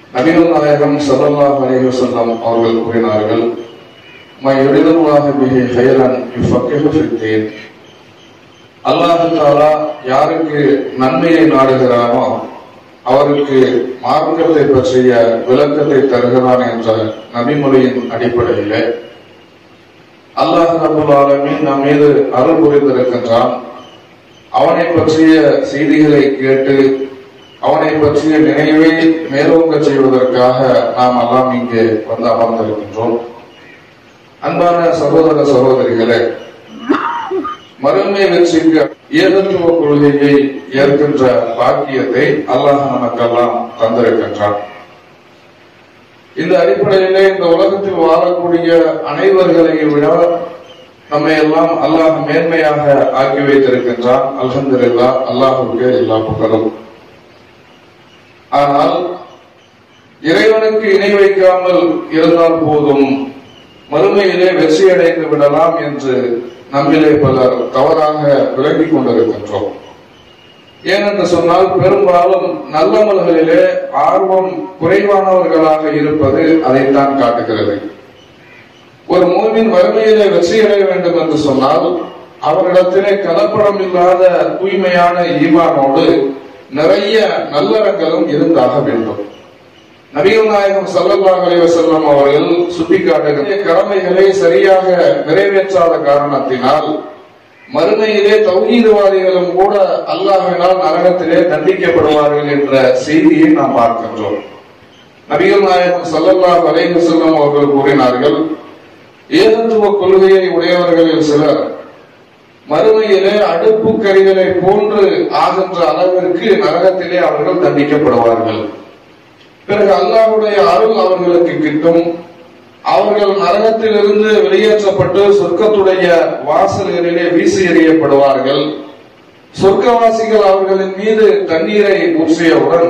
நபிகள் நாயகம் ஸல்லல்லாஹு அலைஹி வஸல்லம் அவர்கள் கூறினார்கள் மை யுரிதுல்லாஹு பிஹி ஹைரன் யுஃபக்கிஹு ஃபித்தீன் அல்லாஹ் தஆலா யாருக்கு நன்மையை நாடுகிறானோ அவருக்கு மார்க்கத்தை பற்றிய விளக்கத்தை தருகிறான் என்ற நபிமொழியின் அடிப்படையிலே அல்லாஹ் ரபுல் ஆலமீன் நம் மீது அருள் புரிந்திருக்கின்றான் அவனை பற்றிய செய்திகளை கேட்டு அவனை பற்றிய நினைவை மேலோங்க செய்வதற்காக நாம் எல்லாம் இங்கே வந்து அமர்ந்திருக்கின்றோம் அன்பான சகோதர சகோதரிகளே மறுமை வெற்றிக்கு ஏகத்துவ கொள்கையை ஏற்கின்ற பாக்கியத்தை அல்லாஹ் நமக்கெல்லாம் தந்திருக்கின்றான் இந்த அடிப்படையிலே இந்த உலகத்தில் வாழக்கூடிய அனைவர்களை விட நம்மை எல்லாம் அல்லாஹ் மேன்மையாக ஆக்கி வைத்திருக்கின்றான் அல்ஹம்துலில்லா அல்லாஹுக்கு எல்லா புகழும் ஆனால் இறைவனுக்கு இணை வைக்காமல் இருந்தால் போதும் மறுமையிலே வெற்றி அடைந்து விடலாம் என்று நம்மிலே பலர் தவறாக விளங்கிக் கொண்டிருக்கின்றோம் ஏனென்று சொன்னால் பெரும்பாலும் நல்லமல்களிலே ஆர்வம் குறைவானவர்களாக இருப்பது அதைத்தான் காட்டுகிறது ஒரு மூவின் வறுமையிலே வெற்றியடைய வேண்டும் என்று சொன்னால் அவரிடத்திலே கலப்படம் இல்லாத தூய்மையான ஈமானோடு நிறைய நல்லறங்களும் இருந்தாக வேண்டும் நபிகள் நாயகம் சல்லல்லாஹு அலைஹி வஸல்லம் அவர்கள் சுட்டிக்காட்டுகிற கடமைகளை சரியாக நிறைவேற்றாத காரணத்தினால் மறுமையிலே தௌஹீதவாதிகளும் கூட அல்லாஹினால் நரகத்திலே தண்டிக்கப்படுவார்கள் என்ற செய்தியை நாம் பார்க்கின்றோம் நபிகள் நாயகம் சல்லல்லாஹு அலைஹி வஸல்லம் அவர்கள் கூறினார்கள் ஏகத்துவ கொள்கையை உடையவர்களில் சிலர் மறுமையிலே அடுப்பு கரிகளை போன்று ஆகின்ற அளவிற்கு நரகத்திலே அவர்கள் தண்டிக்கப்படுவார்கள் பிறகு அல்லாஹுடைய அருள் அவர்களுக்கு கிட்டும் அவர்கள் நரகத்திலிருந்து வெளியேற்றப்பட்டு சொர்க்கத்துடைய வாசல்களிலே வீசி எறியப்படுவார்கள் சொர்க்கவாசிகள் அவர்களின் மீது தண்ணீரை ஊற்றியவுடன்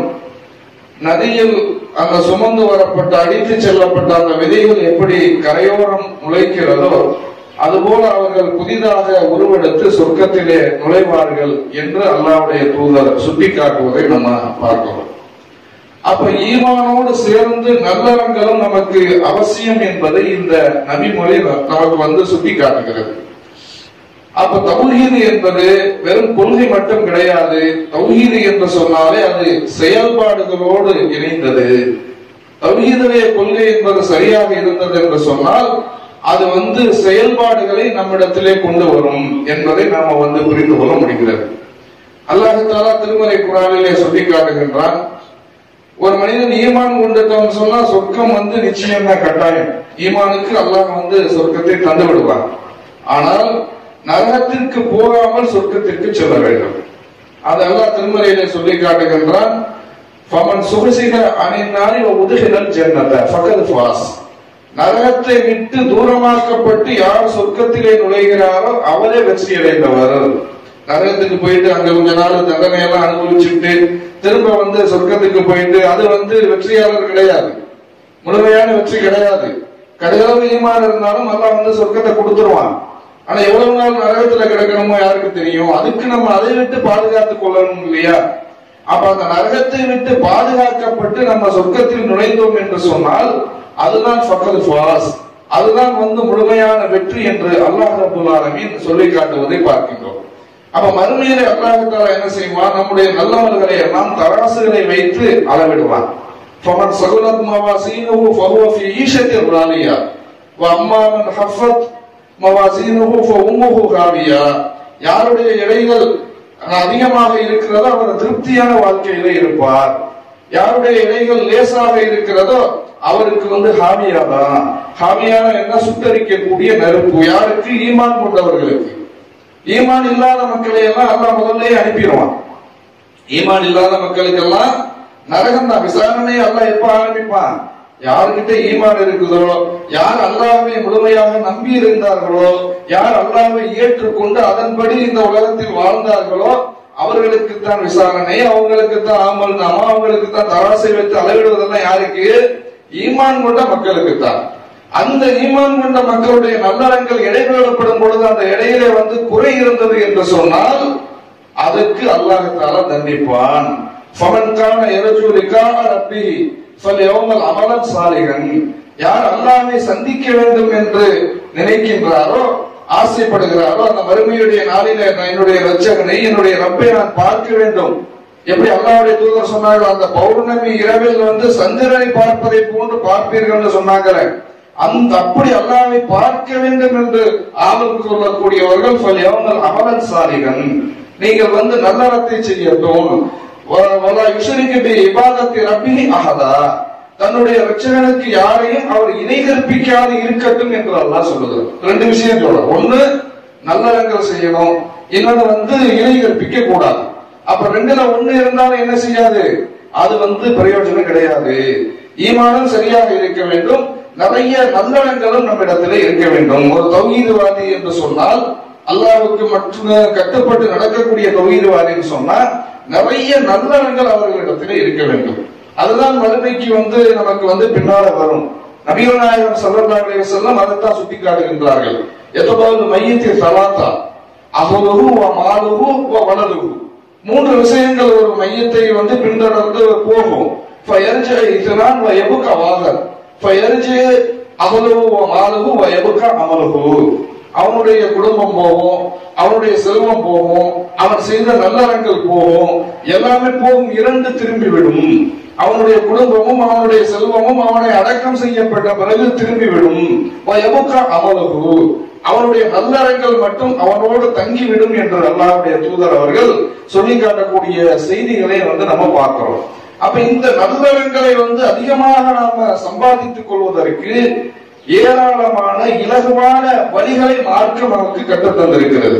நதியில் அந்த சுமந்து வரப்பட்ட அடித்து செல்லப்பட்ட அந்த விதைகள் எப்படி கரையோரம் முளைக்கிறதோ அதுபோல அவர்கள் புதிதாக உருவெடுத்து சொர்க்கத்திலே நுழைவார்கள் என்று அல்லாவுடைய தூதர் சுட்டிக்காட்டுவதை நம்ம பார்க்கிறோம் அப்ப ஈமானோடு சேர்ந்து நல்லறங்களும் நமக்கு அவசியம் என்பதை இந்த நபிமொழி நமக்கு வந்து சுட்டி காட்டுகிறது அப்ப தௌஹீது என்பது வெறும் கொள்கை மட்டும் கிடையாது தௌஹீது என்று சொன்னாலே அது செயல்பாடுகளோடு இணைந்தது தௌஹீதுடைய கொள்கை என்பது சரியாக இருந்தது என்று சொன்னால் அது வந்து செயல்பாடுகளை நம்மிடத்திலே கொண்டு வரும் என்பதை நாம வந்து புரிந்து கொள்ள முடிகிறது அல்லாஹு தாலா திருமலை குரானிலே சொல்லி காட்டுகின்றான் ஒரு மனிதன் ஈமான் கொண்டுட்டான்னு சொன்னா சொர்க்கம் வந்து நிச்சயம் தான் கட்டாயம் ஈமானுக்கு அல்லாஹ் வந்து சொர்க்கத்தை தந்து விடுவார் ஆனால் நரகத்திற்கு போகாமல் சொர்க்கத்திற்கு செல்ல வேண்டும் அது அல்லாஹ் திருமலையிலே சொல்லி காட்டுகின்றான் ஃபமன் சுகசிக அணிந்தாரி உதுகினல் ஜன்னத ஃபகத் ஃபாஸ் நரகத்தை விட்டு தூரமாக்கப்பட்டு யார் சொர்க்கத்திலே நுழைகிறாரோ அவரே வெற்றி அடைந்தவர் நரகத்துக்கு போயிட்டு அங்க கொஞ்ச நாள் தண்டனை எல்லாம் அனுபவிச்சுட்டு திரும்ப வந்து சொர்க்கத்துக்கு போயிட்டு அது வந்து வெற்றியாளர் கிடையாது முழுமையான வெற்றி கிடையாது கடுகளவு ஈமான் இருந்தாலும் நல்லா வந்து சொர்க்கத்தை கொடுத்துருவான் ஆனா எவ்வளவு நாள் நரகத்துல கிடக்கணுமோ யாருக்கு தெரியும் அதுக்கு நம்ம அதை விட்டு பாதுகாத்துக் கொள்ளணும் இல்லையா அப்ப அந்த நரகத்தை விட்டு பாதுகாக்கப்பட்டு நம்ம சொர்க்கத்தில் நுழைந்தோம் என்று சொன்னால் அதுதான் ஃபக்கல் ஃபாஸ் அதுதான் வந்து முழுமையான வெற்றி என்று அல்லாஹ் ரபுல் ஆலமீன் சொல்லி காட்டுவதை பார்க்கின்றோம் அப்ப மறுமையிலே அல்லாஹால என்ன செய்வான் நம்முடைய நல்லவர்களை எல்லாம் தராசுகளை வைத்து அளவிடுவான் فمن ثقلت موازينه فهو في عيشة راضية واما من خفت موازينه فامه غاوية யாருடைய எடைகள் அதிகமாக இருக்கிறதோ அவர் திருப்தியான வாழ்க்கையில இருப்பார் யாருடைய இலைகள் லேசாக இருக்கிறதோ அவருக்கு வந்து ஹாமியா தான் ஹாமியான என்ன சுட்டரிக்கக்கூடிய நெருப்பு யாருக்கு ஈமான் கொண்டவர்களுக்கு ஈமான் இல்லாத மக்களை எல்லாம் அல்லாஹ் முதல்ல அனுப்பிடுவான் ஈமான் இல்லாத மக்களுக்கெல்லாம் நரகம் தான் விசாரணையை அல்லாஹ் எப்ப ஆரம்பிப்பான் யாருக்கிட்ட ஈமான் இருக்குதோ யார் அல்லாஹ்வை முழுமையாக நம்பி இருந்தார்களோ யார் அல்லாஹ்வை ஏற்றுக்கொண்டு அதன்படி இந்த உலகத்தில் வாழ்ந்தார்களோ அவர்களுக்கு தான் விசாரணை அவங்களுக்கு தான் ஆமல் நாமா அவங்களுக்கு தான் தராசை வைத்து அளவிடுவதெல்லாம் யாருக்கு ஈமான் கொண்ட மக்களுக்கு தான் அந்த ஈமான் கொண்ட மக்களுடைய நல்லறங்கள் இடைவேளப்படும் பொழுது அந்த இடையிலே வந்து குறை இருந்தது என்று சொன்னால் அதுக்கு அல்லாஹால தண்டிப்பான் ஃபமன் கான எரஜு லிகான ரப்பி ஃபல்யௌமல் அமலன் சாலிகன் யார் அல்லாஹ்வை சந்திக்க வேண்டும் என்று நினைக்கின்றாரோ ஆசைப்படுகிறாரோ அந்த மறுமையுடைய நாளிலே நான் என்னுடைய ரட்சகனை என்னுடைய ரப்பை நான் பார்க்க வேண்டும் எப்படி அல்லாஹ்வுடைய தூதர் சொன்னார்கள் அந்த பௌர்ணமி இரவில் வந்து சந்திரனை பார்ப்பதை போன்று பார்ப்பீர்கள் சொன்னாங்களே அந்த அப்படி அல்லாஹ்வை பார்க்க வேண்டும் என்று ஆவல் கொள்ளக்கூடியவர்கள் ஃபல்யௌமல் அமலன் சாலிகன் நீங்கள் வந்து நல்லறத்தை செய்யட்டும் வ- வலா யுஷ்ரிக்கு பி இபாதத்தி ரப்பிஹி அஹதா தன்னுடைய ரட்சகனுக்கு யாரையும் அவர் இணை கற்பிக்காது இருக்கட்டும் என்று அல்லாஹ் சொல்லுது ரெண்டு விஷயம் சொல்றார் ஒண்ணு நல்லறங்கள் செய்யணும் இன்னொன்னு வந்து இணை கற்பிக்க கூடாது அப்ப ரெண்டுல ஒண்ணு இருந்தாலும் என்ன செய்யாது அது வந்து பிரயோஜனம் கிடையாது ஈமானும் சரியாக இருக்க வேண்டும் நிறைய நல்லறங்களும் நம்மிடத்திலே இருக்க வேண்டும் ஒரு தௌஹீதுவாதி என்று சொன்னால் அல்லாஹ்வுக்கு மட்டும் கட்டுப்பட்டு நடக்கக்கூடிய தௌஹீதுவாதின்னு சொன்னா நிறைய நல்லறங்கள் அவர்களிடத்திலே இருக்க வேண்டும் அதுதான் மறுமைக்கு வந்து நமக்கு வந்து பின்னால வரும் நபிகள் நாயகம் ஸல்லல்லாஹு அலைஹி வஸல்லம் அதைத்தான் சுட்டி காட்டுகின்றார்கள் எத்தபாவது மையத்தை சலாத்தா அஹலுஹு வ மாலுஹு வ வலதுஹு மூன்று விஷயங்கள் ஒரு மையத்தை வந்து பின்தொடர்ந்து போகும் ஃபயர்ஜ இத்னான் வ யபுக வாகர் ஃபயர்ஜ அஹலுஹு வ மாலுஹு வ யபுக அமலுஹு அவனுடைய குடும்பம் போகும் அவனுடைய செல்வம் போகும் அவன் செய்த நல்லறங்கள் போகும் எல்லாமே போகும் இரண்டு திரும்பிவிடும் அவனுடைய குடும்பமும் அவனுடைய செல்வமும் அவனை அடக்கம் செய்யப்பட்ட பிறகு திரும்பிவிடும் எமுக்க அமலகு அவனுடைய நல்லறங்கள் மட்டும் அவனோடு தங்கிவிடும் என்று அல்லாஹ்வுடைய தூதர் அவர்கள் சொல்லி காட்டக்கூடிய செய்திகளை வந்து நம்ம பார்க்கிறோம் அப்ப இந்த நல்லறங்களை வந்து அதிகமாக நாம சம்பாதித்துக் கொள்வதற்கு ஏராளமான இலகுவான வழிகளை மார்க்கம் நமக்கு கற்றுத் தந்திருக்கிறது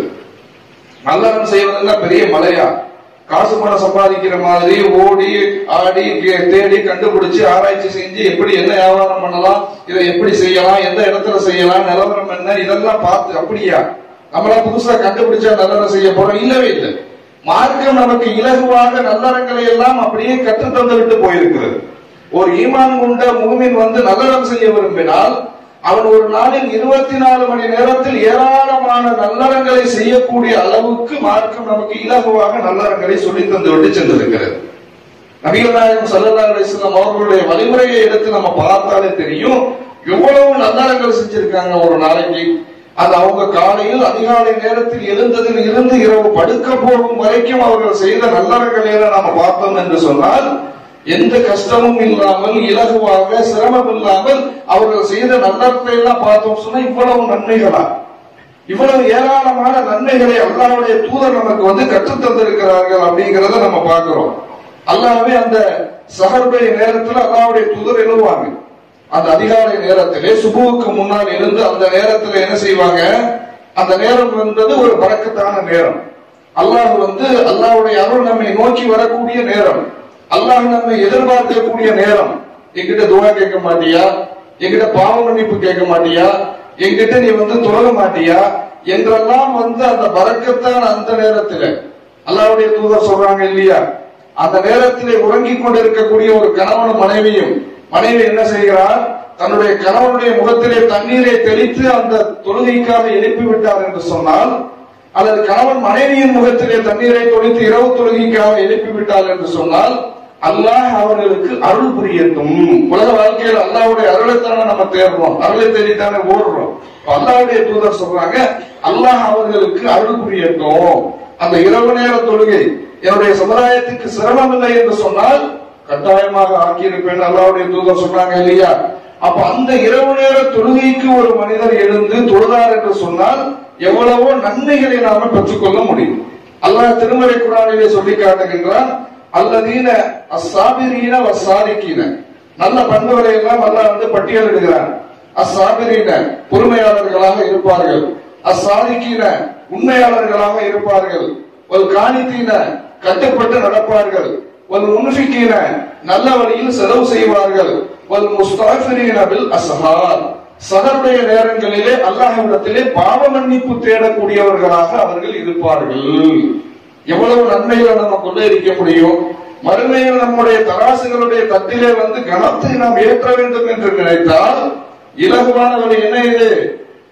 நல்லறம் செய்வதுன்னா பெரிய மலையா காசு பணம் சம்பாதிக்கிற மாதிரி ஓடி ஆடி கே- தேடி கண்டுபிடிச்சு ஆராய்ச்சி செஞ்சு எப்படி என்ன வியாபாரம் பண்ணலாம் இதை எப்படி செய்யலாம் எந்த இடத்துல செய்யலாம் நிலவரம் என்ன இதெல்லாம் பார்த்து அப்படியா நம்மளா புதுசா கண்டுபிடிச்சா நல்லறம் செய்ய போறோம் இல்லவே இல்லை மார்க்கம் நமக்கு இலகுவாக நல்லறங்களை எல்லாம் அப்படியே கற்றுத் தந்து விட்டு போயிருக்கிறது ஒரு ஈமான் கொண்ட மூமின் வந்து நல்லறம் செய்ய விரும்பினால் அவன் ஒரு நாளில் இருபத்தி நாலு மணி நேரத்தில் ஏராளமான நல்லறங்களை செய்யக்கூடிய அளவுக்கு மார்க்கம் நமக்கு இலகுவாக நல்லறங்களை சொல்லி தந்து விட்டு சென்றிருக்கிறது நபிகள் நாயகம் ஸல்லல்லாஹு அலைஹி வஸல்லம் அவர்களுடைய வழிமுறையை எடுத்து நம்ம பார்த்தாலே தெரியும் எவ்வளவு நல்லறங்கள் செஞ்சிருக்காங்க ஒரு நாளைக்கு அது அவங்க காலையில் அதிகாலை நேரத்தில் எழுந்ததில் இருந்து இரவு படுக்க போகும் வரைக்கும் அவர்கள் செய்த நல்லறங்களை எல்லாம் நாம பார்த்தோம் என்று சொன்னால் எந்த கஷ்டமும் இல்லாமல் இலகுவாக சிரமம் இல்லாமல் அவர்கள் செய்த நல்லறத்தை எல்லாம் பார்த்தோம் சொன்னா இவ்வளவு நன்மைகளா இவ்வளவு ஏராளமான நன்மைகளை அல்லாஹ்வுடைய தூதர் நமக்கு வந்து கற்றுத் தந்திருக்கிறார்கள் அப்படிங்கறத நம்ம பார்க்கிறோம் அல்லாஹ்வே அந்த சஹருடைய நேரத்துல அல்லாஹ்வுடைய தூதர் எழுவாங்க அந்த அதிகாலை நேரத்திலே சுபுவுக்கு முன்னால் எழுந்து அந்த நேரத்துல என்ன செய்வாங்க அந்த நேரம் என்பது ஒரு பறக்கத்தான நேரம் அல்லாஹ் வந்து அல்லாஹ்வுடைய அருள் நம்மை நோக்கி வரக்கூடிய நேரம் அல்லாஹ் நம்மை எதிர்பார்க்கக்கூடிய நேரம் என்கிட்ட துவா கேட்க மாட்டியா என்கிட்ட பாவ மன்னிப்பு கேட்க மாட்டியா என்கிட்ட நீ வந்து தொழ மாட்டியா என்றெல்லாம் வந்து அந்த பறக்கத்தான அந்த நேரத்துல அல்லாஹ்வுடைய தூதர் சொல்றாங்க இல்லையா அந்த நேரத்திலே உறங்கிக் கொண்டிருக்கக்கூடிய ஒரு கணவனும் மனைவியும் மனைவி என்ன செய்கிறார் தன்னுடைய கணவனுடைய முகத்திலே தண்ணீரை தெளித்து அந்த தொழுகைக்காக எழுப்பி விட்டார் என்று சொன்னால் அல்லது கணவன் மனைவியின் முகத்திலே தண்ணீரை தொளித்து இரவு தொழுகைக்காக எழுப்பி விட்டார் என்று சொன்னால் அல்லாஹ் அவர்களுக்கு அருள் புரியட்டும் உலக வாழ்க்கையில் அல்லாஹ்வுடைய அருளைத்தானே நம்ம தேடுறோம் அருளை தேடித்தானே ஓடுறோம் இப்ப அல்லாஹ்வுடைய தூதர் சொல்றாங்க அல்லாஹ் அவர்களுக்கு அருள் புரியட்டும் அந்த இரவு நேர தொழுகை என்னுடைய சமுதாயத்துக்கு சிரமம் இல்லை என்று சொன்னால் கட்டாயமாக ஆக்கியிருப்பேன் அல்லாஹ்வுடைய தூதர் சொன்னாங்க இல்லையா அப்ப அந்த இரவு நேர தொழுகைக்கு ஒரு மனிதர் எழுந்து தொழுதார் என்று சொன்னால் எவ்வளவோ நன்மைகளை நாம பெற்றுக்கொள்ள முடியும் அல்லாஹ் திருமறை குரானிலே சொல்லி காட்டுகின்றான் அல்லதீன அஸ்ஸாபிரீன வஸ்ஸாதிகீன நல்ல பண்புகளை எல்லாம் அல்லாஹ் வந்து பட்டியலிடுகிறான் அஸ்ஸாபிரீன பொறுமையாளர்களாக இருப்பார்கள் அஸ்ஸாதிகீன உண்மையாளர்களாக இருப்பார்கள் ஒரு காணித்தீன கட்டுப்பட்டு நடப்பார்கள் ஒரு முன்ஃபிக்கீன நல்ல வழியில் செலவு செய்வார்கள் ஒரு முஸ்தாஃபிரீன பில் அஸ்ஹார் சகருடைய நேரங்களிலே அல்லாஹ்விடத்திலே பாவ மன்னிப்பு தேடக்கூடியவர்களாக அவர்கள் இருப்பார்கள் எவ்வளவு நன்மைகளை நம்ம கொள்ளையடிக்க முடியும் மறுமையில் நம்முடைய தராசுகளுடைய தட்டிலே வந்து கணத்தை நாம் ஏற்ற வேண்டும் என்று நினைத்தால் இலகுவான வழி என்ன இது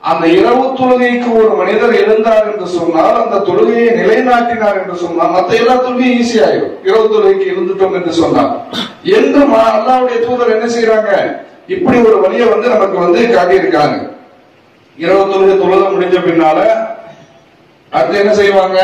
அந்த இரவு தொழுகைக்கு ஒரு மனிதர் எழுந்தார் என்று சொன்னால் அந்த தொழுகையை நிலைநாட்டினார் என்று சொன்னால் மத்த எல்லா தொழுகையும் ஈஸி ஆயிடும் இரவு தொழுகைக்கு இருந்துட்டோம் என்று சொன்னார் என்று மா- அல்லாஹ்வுடைய தூதர் என்ன செய்யறாங்க இப்படி ஒரு வழியை வந்து நமக்கு வந்து காட்டியிருக்காங்க இரவு தொழுகை தொழுக முடிஞ்ச பின்னால அடுத்து என்ன செய்வாங்க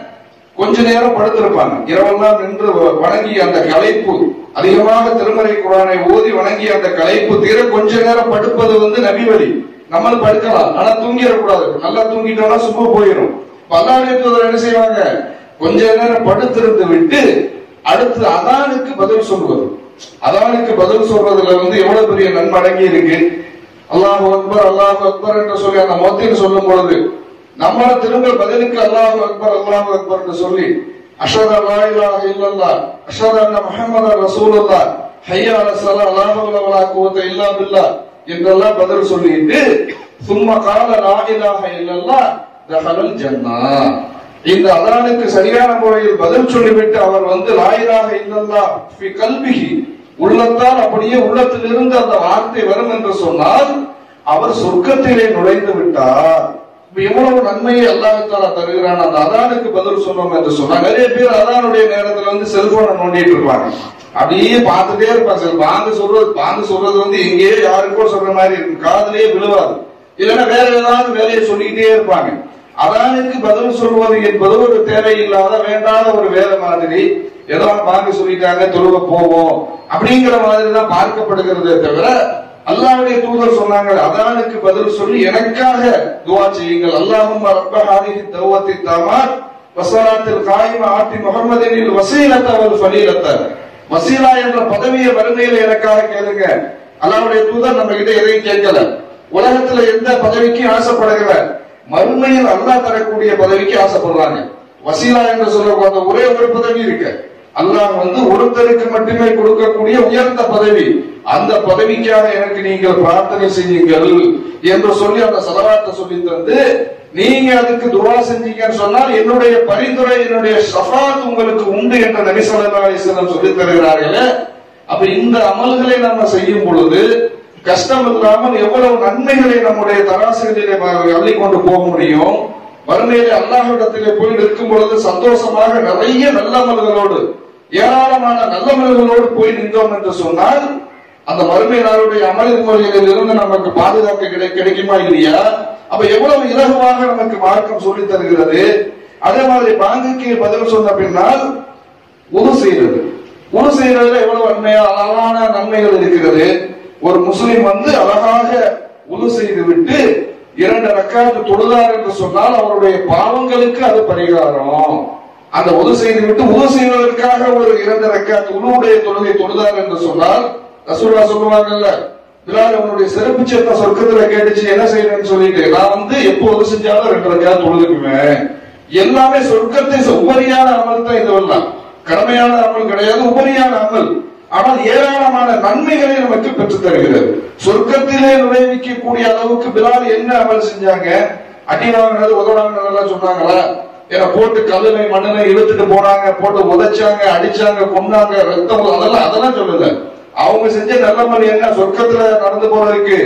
கொஞ்ச நேரம் படுத்திருப்பாங்க இரவெல்லாம் நின்று வணங்கி அந்த களைப்பு அதிகமாக திருமறை குரானை ஓதி வணங்கி அந்த களைப்பு தீர கொஞ்ச நேரம் படுப்பது வந்து நபி வழி நம்மளும் படுக்கலாம் ஆனா தூங்கிடக்கூடாது நல்லா தூங்கிட்டோம்னா சும்மா போயிடும் பல்லாடைய தூதர் என்ன செய்வாங்க கொஞ்ச நேரம் படுத்திருந்து விட்டு அடுத்து அதானுக்கு பதில் சொல்வது அதானுக்கு பதில் சொல்றதுல வந்து எவ்வளவு பெரிய நன்மை அடங்கி இருக்கு அல்லாஹ் அக்பர் அல்லாஹ் அக்பர் என்று சொல்லி அந்த மொத்தின்னு சொல்லும் பொழுது நம்ம திரும்ப பதிலுக்கு அல்லாஹ் அக்பர் அல்லாஹ் அக்பர் என்று சொல்லி அஷத் அல்லா இலாஹ இல்லல்லாஹ் அஷத் அன்ன முஹம்மது ரசூலுல்லாஹ் ஹய்யா அல ஸலா லா ஹவ்ல வலா குவத்த இல்லா பில்லாஹ் என்றெல்லாம் பதில் சொல்லிட்டு சும்மா கால லா இலாஹ இல்லல்லாஹ் தஹலல் ஜன்னா இந்த அதானுக்கு சரியான முறையில் பதில் சொல்லிவிட்டு அவர் வந்து லாயிலாக இல்லல்லா ஃபி கல்விஹி உள்ளத்தால் அப்படியே உள்ளத்திலிருந்து அந்த வார்த்தை வரும் என்று சொன்னால் அவர் சொர்க்கத்திலே நுழைந்து விட்டார் இப்ப எவ்வளவு நன்மையை அல்லாஹால தருகிறான் அந்த அதானுக்கு பதில் சொன்னோம் என்று சொன்னா நிறைய பேர் அதானுடைய நேரத்துல வந்து செல்போனை நோண்டிட்டு இருப்பாங்க அப்படியே பார்த்துட்டே இருப்பாங்க சரி பாங்கு சொல்றது பாங்கு சொல்றது வந்து எங்கேயோ யாருக்கோ சொல்ற மாதிரி இருக்கும் காதுலயே விழுவாது இல்லைன்னா வேற ஏதாவது வேலையை சொல்லிக்கிட்டே இருப்பாங்க அதானுக்கு பதில் சொல்வது என்பது ஒரு தேவையில்லாத வேண்டாத ஒரு வேலை மாதிரி ஏதோ பாங்க சொல்லிட்டாங்க தொழுக போவோம் அப்படிங்கிற மாதிரி தான் பார்க்கப்படுகிறதே தவிர அல்லாஹ்வுடைய தூதர் சொன்னாங்க அதானுக்கு பதில் சொல்லி எனக்காக துவா செய்யுங்கள் அல்லாஹும் ரப்ப ஹாதிஹி தௌவத்தி தாமாத் வசலாத்தில் காயிம ஆட்டி முகமதினில் வசீலத்த ஒரு ஃபலீலத்த வசீலா என்ற பதவியை வறுமையில எனக்காக கேளுங்க அல்லாஹ்வுடைய தூதர் நம்ம கிட்ட எதையும் கேட்கல உலகத்துல எந்த பதவிக்கும் ஆசைப்படுகிற மறுமையில் அல்லாஹ் தரக்கூடிய பதவிக்கு ஆசைப்படுறாங்க வசீலா என்று சொல்லக்கூடிய ஒரே ஒரு பதவி இருக்கு அல்லாஹ் வந்து ஒருத்தருக்கு மட்டுமே கொடுக்கக்கூடிய உயர்ந்த பதவி அந்த பதவிக்காக எனக்கு நீங்கள் பிரார்த்தனை செய்யுங்கள் என்று சொல்லி அந்த சலவாத்தை சொல்லி தந்து நீங்க அதுக்கு துவா செஞ்சீங்கன்னு சொன்னால் என்னுடைய பரிந்துரை என்னுடைய ஷஃபாத் உங்களுக்கு உண்டு என்ற நபி ஸல்லல்லாஹு அலைஹி வஸல்லம் சொல்லி தருகிறார்களே அப்ப இந்த அமல்களை நம்ம செய்யும் பொழுது கஷ்டம் இல்லாமல் எவ்வளவு நன்மைகளை நம்முடைய தராசுகளிலே அள்ளி கொண்டு போக முடியும் வறுமையிலே அல்லாஹ்விடத்திலே போய் நிற்கும் பொழுது சந்தோஷமாக நிறைய நல்லமல்களோடு ஏராளமான நல்லமல்களோடு போய் நின்றோம் என்று சொன்னால் அந்த மறுமை நாளுடைய அமல் முறைகளில் இருந்து நமக்கு பாதுகாக்க கிடை கிடைக்குமா இல்லையா அப்ப எவ்வளவு இலகுவாக நமக்கு மார்க்கம் சொல்லித் தருகிறது அதே மாதிரி பாங்குக்கு பதில் சொன்ன பின்னால் உது செய்யறது உது செய்யறதுல எவ்வளவு நன்மையா அழகான நன்மைகள் இருக்கிறது ஒரு முஸ்லிம் வந்து அழகாக உது செய்து விட்டு இரண்டு ரக்காத்து தொழுதார் என்று சொன்னால் அவருடைய பாவங்களுக்கு அது பரிகாரம் அந்த உது செய்து விட்டு உது செய்வதற்காக ஒரு இரண்டு ரக்காத்து உருவுடைய தொழுகை தொழுதார் என்று சொன்னால் ரசூல்லா சொல்லுவாங்கல்ல பிலால் உன்னுடைய சிறப்பு சத்த சொர்க்கத்துல கேட்டுச்சு என்ன செய்யணும்னு சொல்லிட்டு நான் வந்து எப்போ உது செஞ்சாலும் ரெண்டு ரக்காத்து தொழுதுக்குவேன் எல்லாமே சொர்க்கத்தை உபரியான அமல் தான் இதுவெல்லாம் கடமையான அமல் கிடையாது உபரியான அமல் ஆனால் ஏராளமான நன்மைகளை நமக்கு பெற்றுத் தருகிறது சொர்க்கத்திலே நுழைவிக்கக்கூடிய அளவுக்கு பிலால் என்ன அமல் செஞ்சாங்க அடி வாங்கினது உதவாங்கினதெல்லாம் சொன்னாங்களா ஏன்னா போட்டு கல்லுனை மண்ணினை இழுத்துட்டு போனாங்க போட்டு உதைச்சாங்க அடிச்சாங்க கொன்னாங்க ரத்தம் அதெல்லாம் அதெல்லாம் சொல்லல அவங்க செஞ்ச நல்லமல் என்ன சொர்க்கத்துல நடந்து போறதுக்கு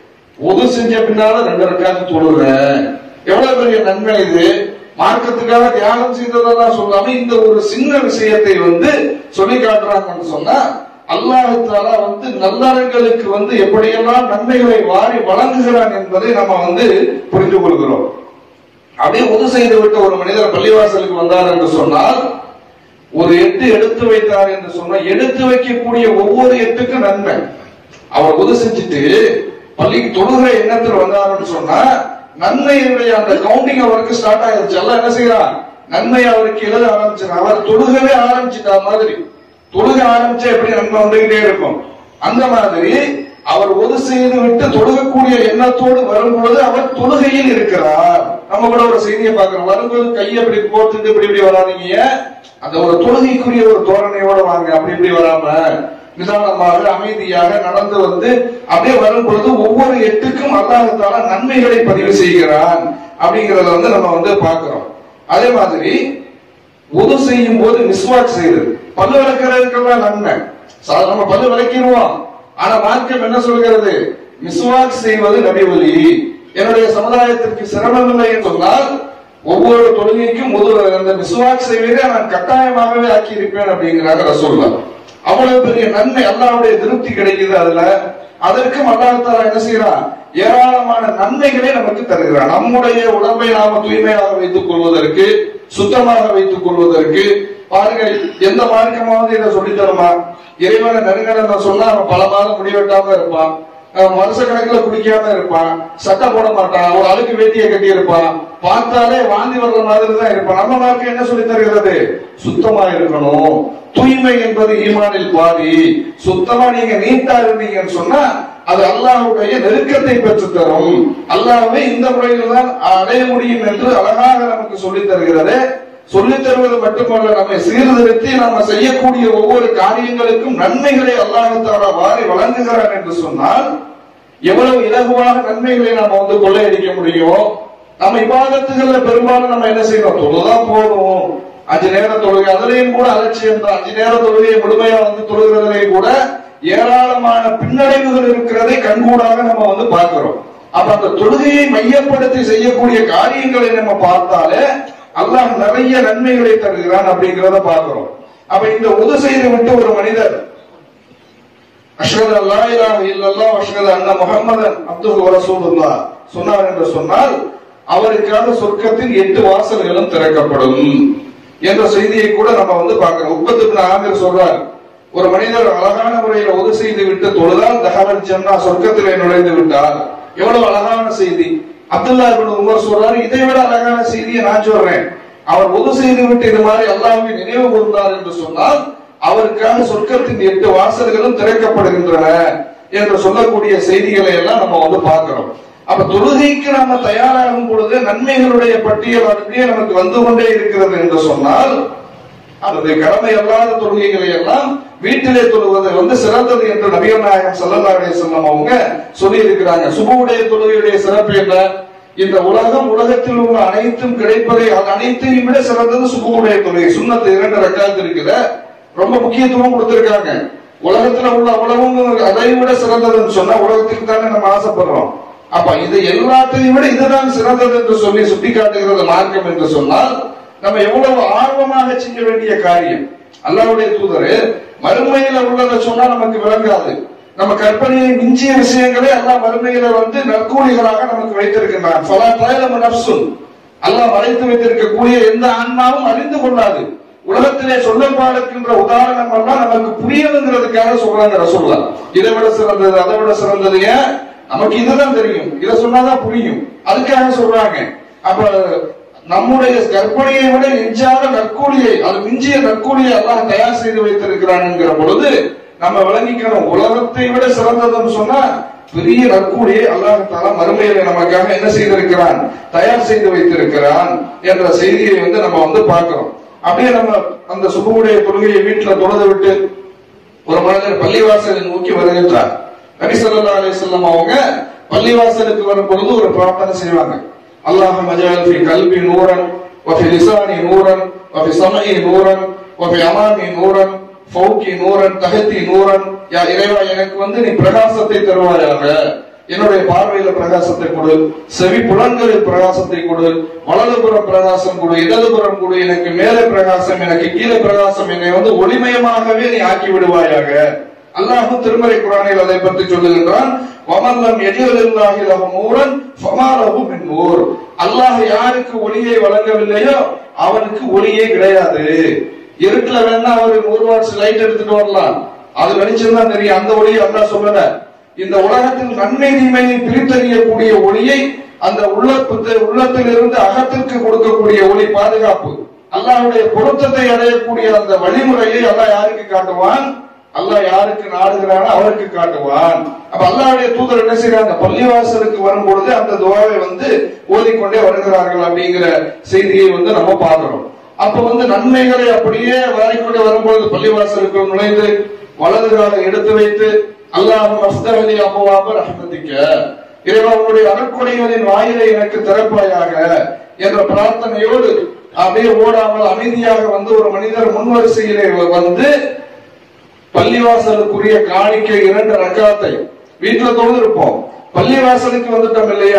உது செஞ்ச பின்னால ரெண்டு ரக்காத்து தொழுகிறேன் எவ்வளவு பெரிய நன்மை இது மார்க்கத்துக்காக தியாகம் செய்ததெல்லாம் சொல்லாம இந்த ஒரு சின்ன விஷயத்தை வந்து சொல்லி காட்டுறாங்கன்னு சொன்னா அல்லாஹு தாலா வந்து நல்லறங்களுக்கு வந்து எப்படியெல்லாம் நன்மைகளை வாரி வழங்குகிறான் என்பதை நம்ம வந்து புரிந்து கொள்கிறோம் அப்படியே உது செய்து விட்ட ஒரு மனிதர் பள்ளிவாசலுக்கு வந்தார் என்று சொன்னால் ஒரு எட்டு எடுத்து வைத்தார் என்று சொன்னால் எடுத்து வைக்கக்கூடிய ஒவ்வொரு எட்டுக்கும் நன்மை அவர் உது செஞ்சுட்டு பள்ளிக்கு தொழுகிற எண்ணத்தில் வந்தாருன்னு சொன்னா நன்மையினுடைய அந்த கவுண்டிங் அவருக்கு ஸ்டார்ட் ஆயிருச்சு எல்லாம் என்ன செய்யறான் நன்மை அவருக்கு எழுத ஆரம்பிச்சார் அவர் தொழுகவே ஆரம்பிச்சுட்டா மாதிரி தொழுக ஆரம்பிச்சா எப்படி நன்மை வந்துகிட்டே இருக்கும் அந்த மாதிரி அவர் ஒரு செய்து விட்டு தொழுகக்கூடிய எண்ணத்தோடு வரும் பொழுது அவர் தொழுகையில் இருக்கிறார் நம்ம கூட ஒரு செய்தியை பார்க்கிறோம் வரும்போது கையை அப்படி போட்டுட்டு இப்படி இப்படி வராதீங்க அந்த ஒரு தொழுகைக்குரிய ஒரு தோரணையோட வாங்க அப்படி இப்படி வராம நிதானமாக அமைதியாக நடந்து வந்து அப்படியே வரும் பொழுது ஒவ்வொரு எட்டுக்கும் அல்லாஹால நன்மைகளை பதிவு செய்கிறான் அப்படிங்கறத வந்து நம்ம வந்து பார்க்கிறோம் அதே மாதிரி உது செய்யும் போது மிஸ்வாக் செய்யுது பல்லு விளக்குறதுக்கெல்லாம் நன்மை சாதாரண பல்லு விளக்கிடுவோம் ஆனா மார்க்கம் என்ன சொல்கிறது மிஸ்வாக் செய்வது நபி வழி என்னுடைய சமுதாயத்திற்கு சிரமம் இல்லை என்று சொன்னால் ஒவ்வொரு தொழுகைக்கும் முதல் அந்த விசுவாக் செய்வதை நான் கட்டாயமாகவே ஆக்கி இருப்பேன் அப்படிங்கிறாங்க ரசூல்லா அவ்வளவு பெரிய நன்மை அல்லாவுடைய திருப்தி கிடைக்குது அதுல அதற்கும் அல்லாஹ் என்ன செய்யறான் ஏராளமான நன்மைகளை நமக்கு தருகிறான் நம்முடைய உடம்பை நாம தூய்மையாக வைத்துக் கொள்வதற்கு சுத்தமாக வைத்துக் கொள்வதற்கு பாருங்கள் எந்த மார்க்கமாவது இதை சொல்லி தருமா இறைவனை நெருங்கணும் சொன்னா அவன் பல மாதம் முடிவெட்டாம இருப்பான் அஹ் வருஷ கணக்குல குடிக்காம இருப்பான் சட்டை போட மாட்டான் ஒரு அழுக்கு வேட்டியை கட்டி இருப்பான் பார்த்தாலே வாந்தி வர்ற மாதிரி தான் இருப்பான் நம்ம மார்க்கம் என்ன சொல்லி தருகிறது சுத்தமா இருக்கணும் தூய்மை என்பது ஈமானில் பாதி சுத்தமா நீங்க நீட்டா இருந்தீங்கன்னு சொன்னா அது அல்லாஹ்வுடைய நெருக்கத்தை பெற்று தரும் அல்லாஹ்வை இந்த முறையில் தான் அடைய முடியும் என்று அழகாக நமக்கு சொல்லித் தருகிறது சொல்லித் தருவது மட்டுமல்ல நம்மை சீர்திருத்தி நாம செய்யக்கூடிய ஒவ்வொரு காரியங்களுக்கும் நன்மைகளை அல்லாஹால வாரி வழங்குகிறான் என்று சொன்னால் எவ்வளவு இலகுவாக நன்மைகளை நாம வந்து கொள்ளையடிக்க முடியும் நம்ம இபாதத்துகள்ல பெரும்பாலும் நம்ம என்ன செய்யணும் தொழுதான் போதும் அஞ்சு நேர தொழுகை அதுலயும் கூட அலட்சியம் தான் அஞ்சு நேர தொழுகையை முழுமையா வந்து தொழுகிறதுலையும் கூட ஏராளமான பின்னடைவுகள் இருக்கிறதை கண்கூடாக நம்ம வந்து பார்க்கிறோம் அப்ப அந்த தொழுகையை மையப்படுத்தி செய்யக்கூடிய காரியங்களை நம்ம பார்த்தாலே அல்லாஹ் நிறைய நன்மைகளை தருகிறான் அப்படிங்கிறத பார்க்கிறோம் அப்ப இந்த உது செய்து விட்டு ஒரு மனிதர் அஷ்ஹது அல்லா இலாஹ இல்லல்லாஹ் அஷ்ஹது அன்ன முஹம்மதன் அப்துஹு வ ரசூலுல்லாஹ் சொன்னார் என்று சொன்னால் அவருக்காக சொர்க்கத்தின் எட்டு வாசல்களும் திறக்கப்படும் என்ற செய்தியை கூட நம்ம வந்து பார்க்கிறோம் உப்பத்து இப்னு ஆமிர் சொல்றார் ஒரு மனிதர் அழகான முறையில் உது செய்து விட்டு தொழுதால் தகவல் ஜன்னா சொர்க்கத்திலே நுழைந்து விட்டார் எவ்வளவு அழகான செய்தி அப்துல்லா இப்னு உமர் சொல்றாரு இதை விட அழகான செய்தியை நான் சொல்றேன் அவர் உது செய்து விட்டு இது மாதிரி அல்லாஹ்வை நினைவு கூர்ந்தார் என்று சொன்னால் அவருக்காக சொர்க்கத்தின் எட்டு வாசல்களும் திறக்கப்படுகின்றன என்று சொல்லக்கூடிய செய்திகளை எல்லாம் நம்ம வந்து பார்க்கிறோம் அப்ப தொழுகைக்கு நாம தயாராகும் பொழுது நன்மைகளுடைய பட்டியல் அப்படியே நமக்கு வந்து கொண்டே இருக்கிறது என்று சொன்னால் அது கடமை அல்லாத தொழுகைகளை எல்லாம் வீட்டிலே தொழுவது வந்து சிறந்தது என்று நபிகள் நாயகம் ஸல்லல்லாஹு அலைஹி வஸல்லம் அவங்க சொல்லி இருக்கிறாங்க சுபுடைய தொழுகையுடைய சிறப்பு என்ன இந்த உலகம் உலகத்தில் உள்ள அனைத்தும் கிடைப்பதை அது அனைத்தையும் விட சிறந்தது சுபுடைய தொழுகை சுண்ணத்து இரண்டு ரக்காத்து இருக்குது ரொம்ப முக்கியத்துவம் கொடுத்திருக்காங்க உலகத்துல உள்ள அவ்வளவும் அதை விட சிறந்ததுன்னு சொன்னா உலகத்துக்கு தானே நம்ம ஆசைப்படுறோம் அப்ப இது எல்லாத்தையும் விட இதுதான் சிறந்தது என்று சொல்லி சுட்டிக்காட்டுகிறது மார்க்கம் என்று சொன்னால் நம்ம எவ்வளவு ஆர்வமாக செய்ய வேண்டிய காரியம் அல்லாவுடைய தூதரு மறுமையில உள்ளதை சொன்னா நமக்கு விளங்காது நம்ம கற்பனையை மிஞ்சிய விஷயங்களை அல்லாஹ் மறுமையில வந்து நற்கூலிகளாக நமக்கு வைத்திருக்கின்றான் ஃபலா தயலமு நஃப்சுன் அல்லாஹ் மறைத்து வைத்திருக்கக்கூடிய எந்த ஆன்மாவும் அறிந்து கொள்ளாது உலகத்திலே சொல்லப்பாடுகின்ற உதாரணம் எல்லாம் நமக்கு புரியணுங்கிறதுக்காக சொல்றாங்க ரசூல்லா இதை விட சிறந்தது அதை விட சிறந்தது ஏன் நமக்கு இதுதான் தெரியும் இதை சொன்னாதான் புரியும் அதுக்காக சொல்றாங்க அப்ப நம்முடைய கற்பனையை விட எஞ்சாத நற்கூலியை அது மிஞ்சிய நற்கூலியை அல்லாஹ் தயார் செய்து வைத்திருக்கிறான் என்கிற பொழுது நம்ம விளங்கிக்கணும் உலகத்தை விட சிறந்ததுன்னு சொன்னா பெரிய நற்கூலியை அல்லாஹ் தாலா மறுமையில நமக்காக என்ன செய்திருக்கிறான் தயார் செய்து வைத்திருக்கிறான் என்ற செய்தியை வந்து நம்ம வந்து பார்க்கிறோம் அப்படியே நம்ம அந்த சுபுடைய தொழுகையை வீட்டுல தொழுது விட்டு ஒரு மனிதர் பள்ளிவாசலை நோக்கி வருகின்றார் நபி ஸல்லல்லாஹு அலைஹி வஸல்லம் அவங்க பள்ளிவாசலுக்கு வரும் பொழுது ஒரு பிரார்த்தனை செய்வாங்க அல்லாஹ் மஜால் ஃபி கல்பி நூரன் وفي لساني نورا وفي سمعي نورا وفي امامي نورا ஃபௌகி நூரன் தகத்தி நூரன் யா இறைவா எனக்கு வந்து நீ பிரகாசத்தை தருவாயாக என்னுடைய பார்வையில பிரகாசத்தை கொடு செவி புலன்களில் பிரகாசத்தை கொடு வலதுபுறம் பிரகாசம் கொடு இடதுபுறம் கொடு எனக்கு மேலே பிரகாசம் எனக்கு கீழே பிரகாசம் என்னை வந்து ஒளிமயமாகவே நீ ஆக்கி விடுவாயாக அல்லாஹு திருமறை குரானில் அதை பற்றி சொல்லுகின்றான் வமல்லம் எஜிலில்லாஹி லஹு நூரன் ஃபமாலஹு மின் நூர் அல்லாஹ் யாருக்கு ஒளியை வழங்கவில்லையோ அவனுக்கு ஒளியே கிடையாது இருட்டுல வேணா அவர் நூறு வாட்ஸ் லைட் எடுத்துட்டு வரலாம் அது வெளிச்சம் தான் தெரியும் அந்த ஒளியை அல்லாஹ் சொல்லல இந்த உலகத்தில் நன்மை தீமையை பிரித்தறியக்கூடிய ஒளியை அந்த உள்ளத்து உள்ளத்தில் இருந்து அகத்திற்கு கொடுக்கக்கூடிய ஒளி பாதுகாப்பு அல்லாஹ்வுடைய பொருத்தத்தை அடையக்கூடிய அந்த வழிமுறையை அல்லாஹ் யாருக்கு காட்டுவான் அல்லாஹ் யாருக்கு நாடுகிறானோ அவருக்கு காட்டுவான் அப்ப அல்லாஹ்வுடைய தூதர் என்ன செய்யறாங்க பள்ளிவாசலுக்கு வரும் பொழுது அந்த துவாவை வந்து ஓதிக்கொண்டே வருகிறார்கள் அப்படிங்கிற செய்தியை வந்து நம்ம பார்க்கிறோம் அப்ப வந்து நன்மைகளை அப்படியே வாரிக்கொண்டே வரும்பொழுது பள்ளிவாசலுக்கு நுழைந்து வலது காலை எடுத்து வைத்து அல்லாஹ் அஃதலி அபுவாப ரஹ்மதிக்க இறைவா உன்னுடைய அருட்கொடைகளின் வாயிலை எனக்கு திறப்பாயாக என்ற பிரார்த்தனையோடு அப்படியே ஓடாமல் அமைதியாக வந்து ஒரு மனிதர் முன்வரிசையிலே வந்து பள்ளிவாசலுக்குரிய காணிக்கை இரண்டு ரக்காத்தை வீட்டுல தொழுது இருப்போம் பள்ளிவாசலுக்கு வந்துட்டோம் இல்லையா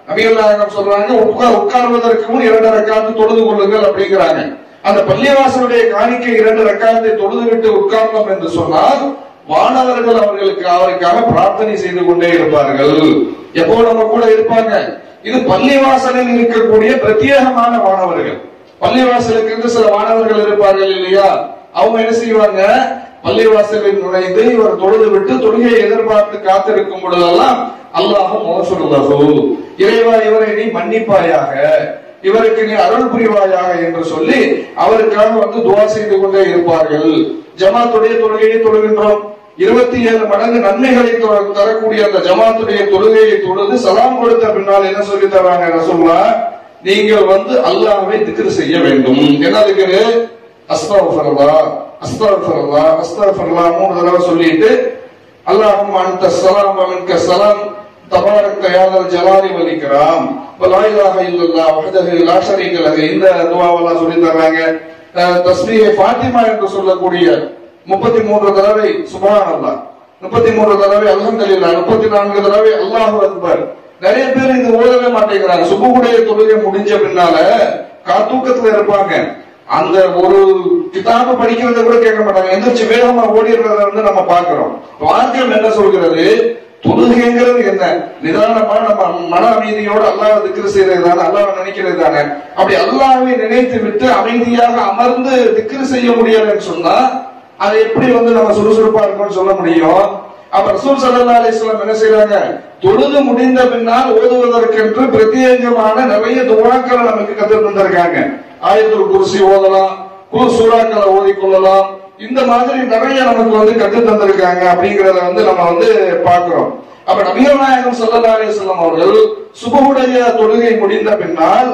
நபிகள் நாயகம் சொல்றாங்க உட்கார் உட்கார்வதற்கு முன் இரண்டு ரக்காத்து தொழுது கொள்ளுங்கள் அப்படிங்கிறாங்க அந்த பள்ளிவாசலுடைய காணிக்கை இரண்டு ரக்காத்தை தொழுது விட்டு உட்கார்ந்தோம் என்று சொன்னால் வானவர்கள் அவர்களுக்கு அவருக்காக பிரார்த்தனை செய்து கொண்டே இருப்பார்கள் எப்போ நம்ம கூட இருப்பாங்க இது பள்ளிவாசலில் இருக்கக்கூடிய பிரத்யேகமான வானவர்கள் பள்ளிவாசலுக்கு என்று சில வானவர்கள் இருப்பார்கள் இல்லையா அவங்க என்ன செய்வாங்க பள்ளிவாசலில் நுழைந்து இவர் தொழுது விட்டு தொழுகையை எதிர்பார்த்து காத்திருக்கும் பொழுதெல்லாம் அல்லாஹ் மோசருல்லஹு இறைவா இவரை நீ மன்னிப்பாயாக இவருக்கு நீ அருள் புரிவாயாக என்று சொல்லி அவருக்காக வந்து துவா செய்து கொண்டே இருப்பார்கள் ஜமாத்துடைய தொழுகையை தொழுகின்றோம் இருபத்தி ஏழு மடங்கு நன்மைகளை தொ- தரக்கூடிய அந்த ஜமாத்துடைய தொழுகையை தொழுது சலாம் கொடுத்த பின்னால் என்ன சொல்லி தராங்க ரசூல்லா நீங்கள் வந்து அல்லாஹ்வை திக்ரு செய்ய வேண்டும் என்ன திக்ரு அஸ்தக்ஃபிருல்லா அஸ்தக்ஃபிருல்லா அஸ்தக்ஃபிருல்லா மூணு தடவை சொல்லிட்டு அல்லாஹும் அன்த ஸலாம் வ மின்க ஸலாம் தபாரக் யாதல் ஜலாலி வல் இக்ராம் வ லா இலாஹ இல்லல்லாஹ் வஹ்தஹு லா ஷரீக லஹு இந்த துஆவெல்லாம் சொல்லி தர்றாங்க அஹ், தஸ்பீஹ் ஃபாத்திமா என்று சொல்லக்கூடிய முப்பத்தி மூன்று தடவை சுப்ஹானல்லாஹ் முப்பத்தி மூன்று தடவை அல்ஹம்துலில்லாஹ் முப்பத்தி நான்கு தடவை அல்லாஹு அக்பர் நிறைய பேர் இது ஓதவே மாட்டேங்கிறாங்க சுபுடைய தொழுகை முடிஞ்ச பின்னால காத்தூக்கத்துல இருப்பாங்க அந்த ஒரு கிதாபு படிக்கிறத கூட கேட்க மாட்டாங்க எந்திரிச்சு வேகமா ஓடிடுறத வந்து நம்ம பார்க்கிறோம் வாக்கியம் என்ன சொல்கிறது தொழுகைங்கிறது என்ன நிதானமா நம்ம மன அமைதியோட அல்லாஹ் திக்ரு செய்யறது தானே அல்லாஹ் நினைக்கிறது தானே அப்படி அல்லாஹ்வை நினைத்து விட்டு அமைதியாக அமர்ந்து திக்ரு செய்ய முடியலன்னு சொன்னா அதை எப்படி வந்து நம்ம சுறுசுறுப்பா இருக்கும்னு சொல்ல முடியும் அப்ப ரசூல் ஸல்லல்லாஹு அலைஹி வஸல்லம் என்ன செய்றாங்க தொழுது முடிந்த பின்னால் ஓதுவதற்கென்று பிரத்யேகமான நிறைய துவாக்களை நமக்கு கத்து தந்திருக்காங்க ஆயத்துல் குர்சி ஓதலாம் குரு சூறாக்களை ஓதிக்கொள்ளலாம் இந்த மாதிரி நிறைய நமக்கு வந்து கத்து தந்திருக்காங்க அப்படிங்கறத வந்து நம்ம வந்து பார்க்கிறோம் அப்ப நபிகள் நாயகம் ஸல்லல்லாஹு அலைஹி வஸல்லம் அவர்கள் சுபஹுடைய தொழுகை முடிந்த பின்னால்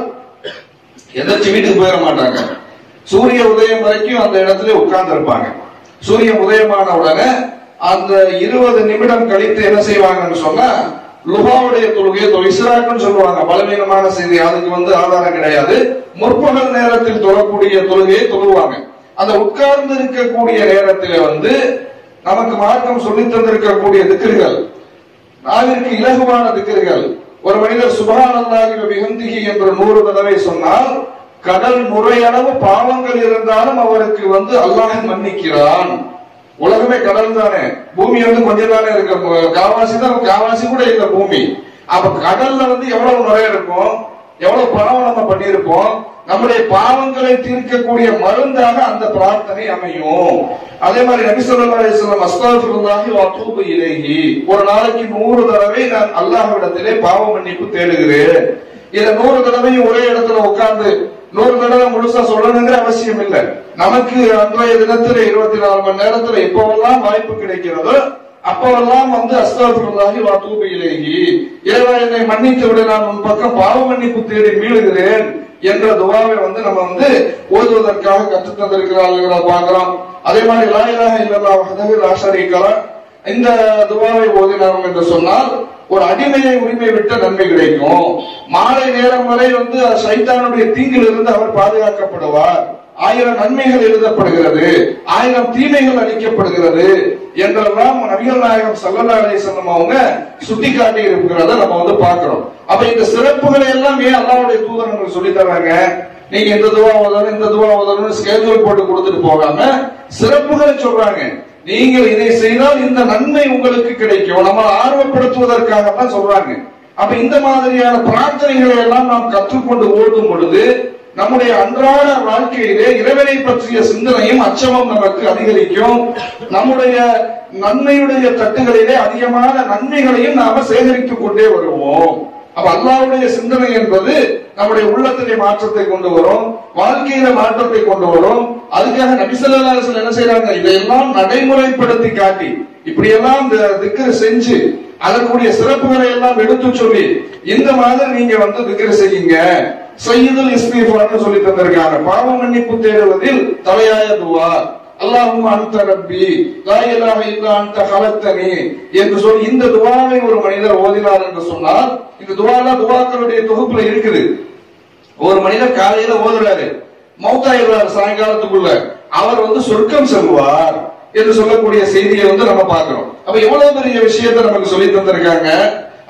எதாச்சும் வீட்டுக்கு போயிட மாட்டாங்க சூரிய உதயம் வரைக்கும் அந்த இடத்துல உட்கார்ந்து இருப்பாங்க சூரியன் உதயமான உடனே அந்த இருபது நிமிடம் கழித்து என்ன செய்வாங்கன்னு சொன்னா லுகாவுடைய தொழுகையை தொ- இஸ்ராக்குன்னு சொல்லுவாங்க பலவீனமான செய்தி அதுக்கு வந்து ஆதாரம் கிடையாது முற்பகல் நேரத்தில் தொழக்கூடிய தொழுகையை தொழுவாங்க அந்த உட்கார்ந்து இருக்கக்கூடிய நேரத்திலே வந்து நமக்கு மார்க்கம் சொல்லித் தந்திருக்கக்கூடிய திக்கிர்கள் நாவிற்கு இலகுவான திக்கிர்கள் ஒரு மனிதர் சுபஹானல்லாஹி வ பிஹம்திஹி என்ற நூறு தடவை சொன்னால் கடல் முறையளவு பாவங்கள் இருந்தாலும் அவருக்கு வந்து அல்லாஹ் மன்னிக்கிறான் உலகமே கடல் தானே பூமி வந்து கொஞ்சம் தானே இருக்கு காவாசி தான் காவாசி கூட இல்ல பூமி அப்ப கடல்ல வந்து எவ்வளவு நிறைய இருக்கும் எவ்வளவு பாவம் நம்ம பண்ணியிருப்போம் நம்முடைய பாவங்களை தீர்க்கக்கூடிய மருந்தாக அந்த பிரார்த்தனை அமையும் அதே மாதிரி நபி ஸல்லல்லாஹு அலைஹி வஸல்லம் அஸ்தக்ஃபிருல்லாஹி வ அத்தூபு இலைஹி ஒரு நாளைக்கு நூறு தடவை நான் அல்லாஹ்விடத்திலே பாவ மன்னிப்பு தேடுகிறேன் இத நூறு தடவையும் ஒரே இடத்துல உட்கார்ந்து நூறு தடவை முழுசா சொல்லணுங்கிற அவசியம் இல்ல நமக்கு அன்றைய தினத்துல இருபத்தி நாலு மணி நேரத்துல எப்பவெல்லாம் வாய்ப்பு கிடைக்கிறதோ அப்பவெல்லாம் வந்து அஸ்தகத்துல்லாஹி வா தூபு இலைஹி இறைவா என்னை மன்னித்து விட நான் உன் பக்கம் பாவ மன்னிப்பு தேடி மீளுகிறேன் என்ற துவாவை வந்து நம்ம வந்து ஓதுவதற்காக கற்றுத் தந்திருக்கிறார்கள் பார்க்கிறோம் அதே மாதிரி லா இலாஹ இல்லல்லாஹ் வஹ்தஹு லா ஷரீக லஹ் இந்த துவாவை ஓதினோம் என்று சொன்னால் ஒரு அடிமையை உரிமை விட்ட நன்மை கிடைக்கும் மாலை நேரம் வரை வந்து சைத்தானுடைய தீங்கில் இருந்து அவர் பாதுகாக்கப்படுவார் ஆயிரம் நன்மைகள் எழுதப்படுகிறது ஆயிரம் தீமைகள் அளிக்கப்படுகிறது என்றெல்லாம் நபிகள் நாயகம் சல்லல்லா அலிசல்லம் அவங்க சுட்டி காட்டி இருக்கிறத நம்ம வந்து பார்க்கிறோம் அப்ப இந்த சிறப்புகளை எல்லாம் ஏன் அல்லாவுடைய தூதரங்கள் சொல்லி தர்றாங்க நீங்க இந்த துவா ஓதணும் இந்த துவா ஓதணும்னு ஸ்கேஜுவல் போட்டு கொடுத்துட்டு போகாம சிறப்புகளை சொல்றாங்க நீங்கள் இதை செய்தால் இந்த நன்மை உங்களுக்கு கிடைக்கும் நம்ம ஆர்வப்படுத்துவதற்காகத்தான் சொல்றாங்க அப்ப இந்த மாதிரியான பிரார்த்தனைகளை எல்லாம் நாம் கற்றுக்கொண்டு ஓடும் பொழுது நம்முடைய அன்றாட வாழ்க்கையிலே இறைவனை பற்றிய சிந்தனையும் அச்சமும் நமக்கு அதிகரிக்கும் நம்முடைய நன்மையுடைய தட்டுகளிலே அதிகமான நன்மைகளையும் நாம சேகரித்துக் கொண்டே வருவோம் அப்ப அல்லாவுடைய சிந்தனை என்பது நம்முடைய உள்ளத்திலே மாற்றத்தை கொண்டு வரும் வாழ்க்கையில மாற்றத்தை கொண்டு வரும் அதுக்காக நபிசல்லா என்ன செய்யறாங்க இதையெல்லாம் நடைமுறைப்படுத்தி காட்டி இப்படியெல்லாம் இந்த திக்கர் செஞ்சு அதற்குரிய சிறப்புகளை எல்லாம் எடுத்து சொல்லி இந்த மாதிரி நீங்க வந்து திக்கர் செய்யுங்க சையீதுல் இஸ்திஃபார்னு சொல்லி தந்திருக்காங்க பாவ மன்னிப்பு தேடுவதில் தலையாய துவா அல்லாஹும் அன்த ரப்பி லா இலாஹ இல்லா அன்த ஹலக்தனி என்று சொல்லி இந்த துவாவை ஒரு மனிதர் ஓதினார் என்று சொன்னால் இந்த துவாலாம் துவாக்களுடைய தொகுப்புல இருக்குது ஒரு மனிதர் காலையில ஓதுறாரு மௌத்தாயிடுறாரு சாயங்காலத்துக்குள்ள அவர் வந்து சொர்க்கம் செல்வார் என்று சொல்லக்கூடிய செய்தியை வந்து நம்ம பார்க்கிறோம் அப்ப எவ்வளவு பெரிய விஷயத்தை நமக்கு சொல்லி தந்திருக்காங்க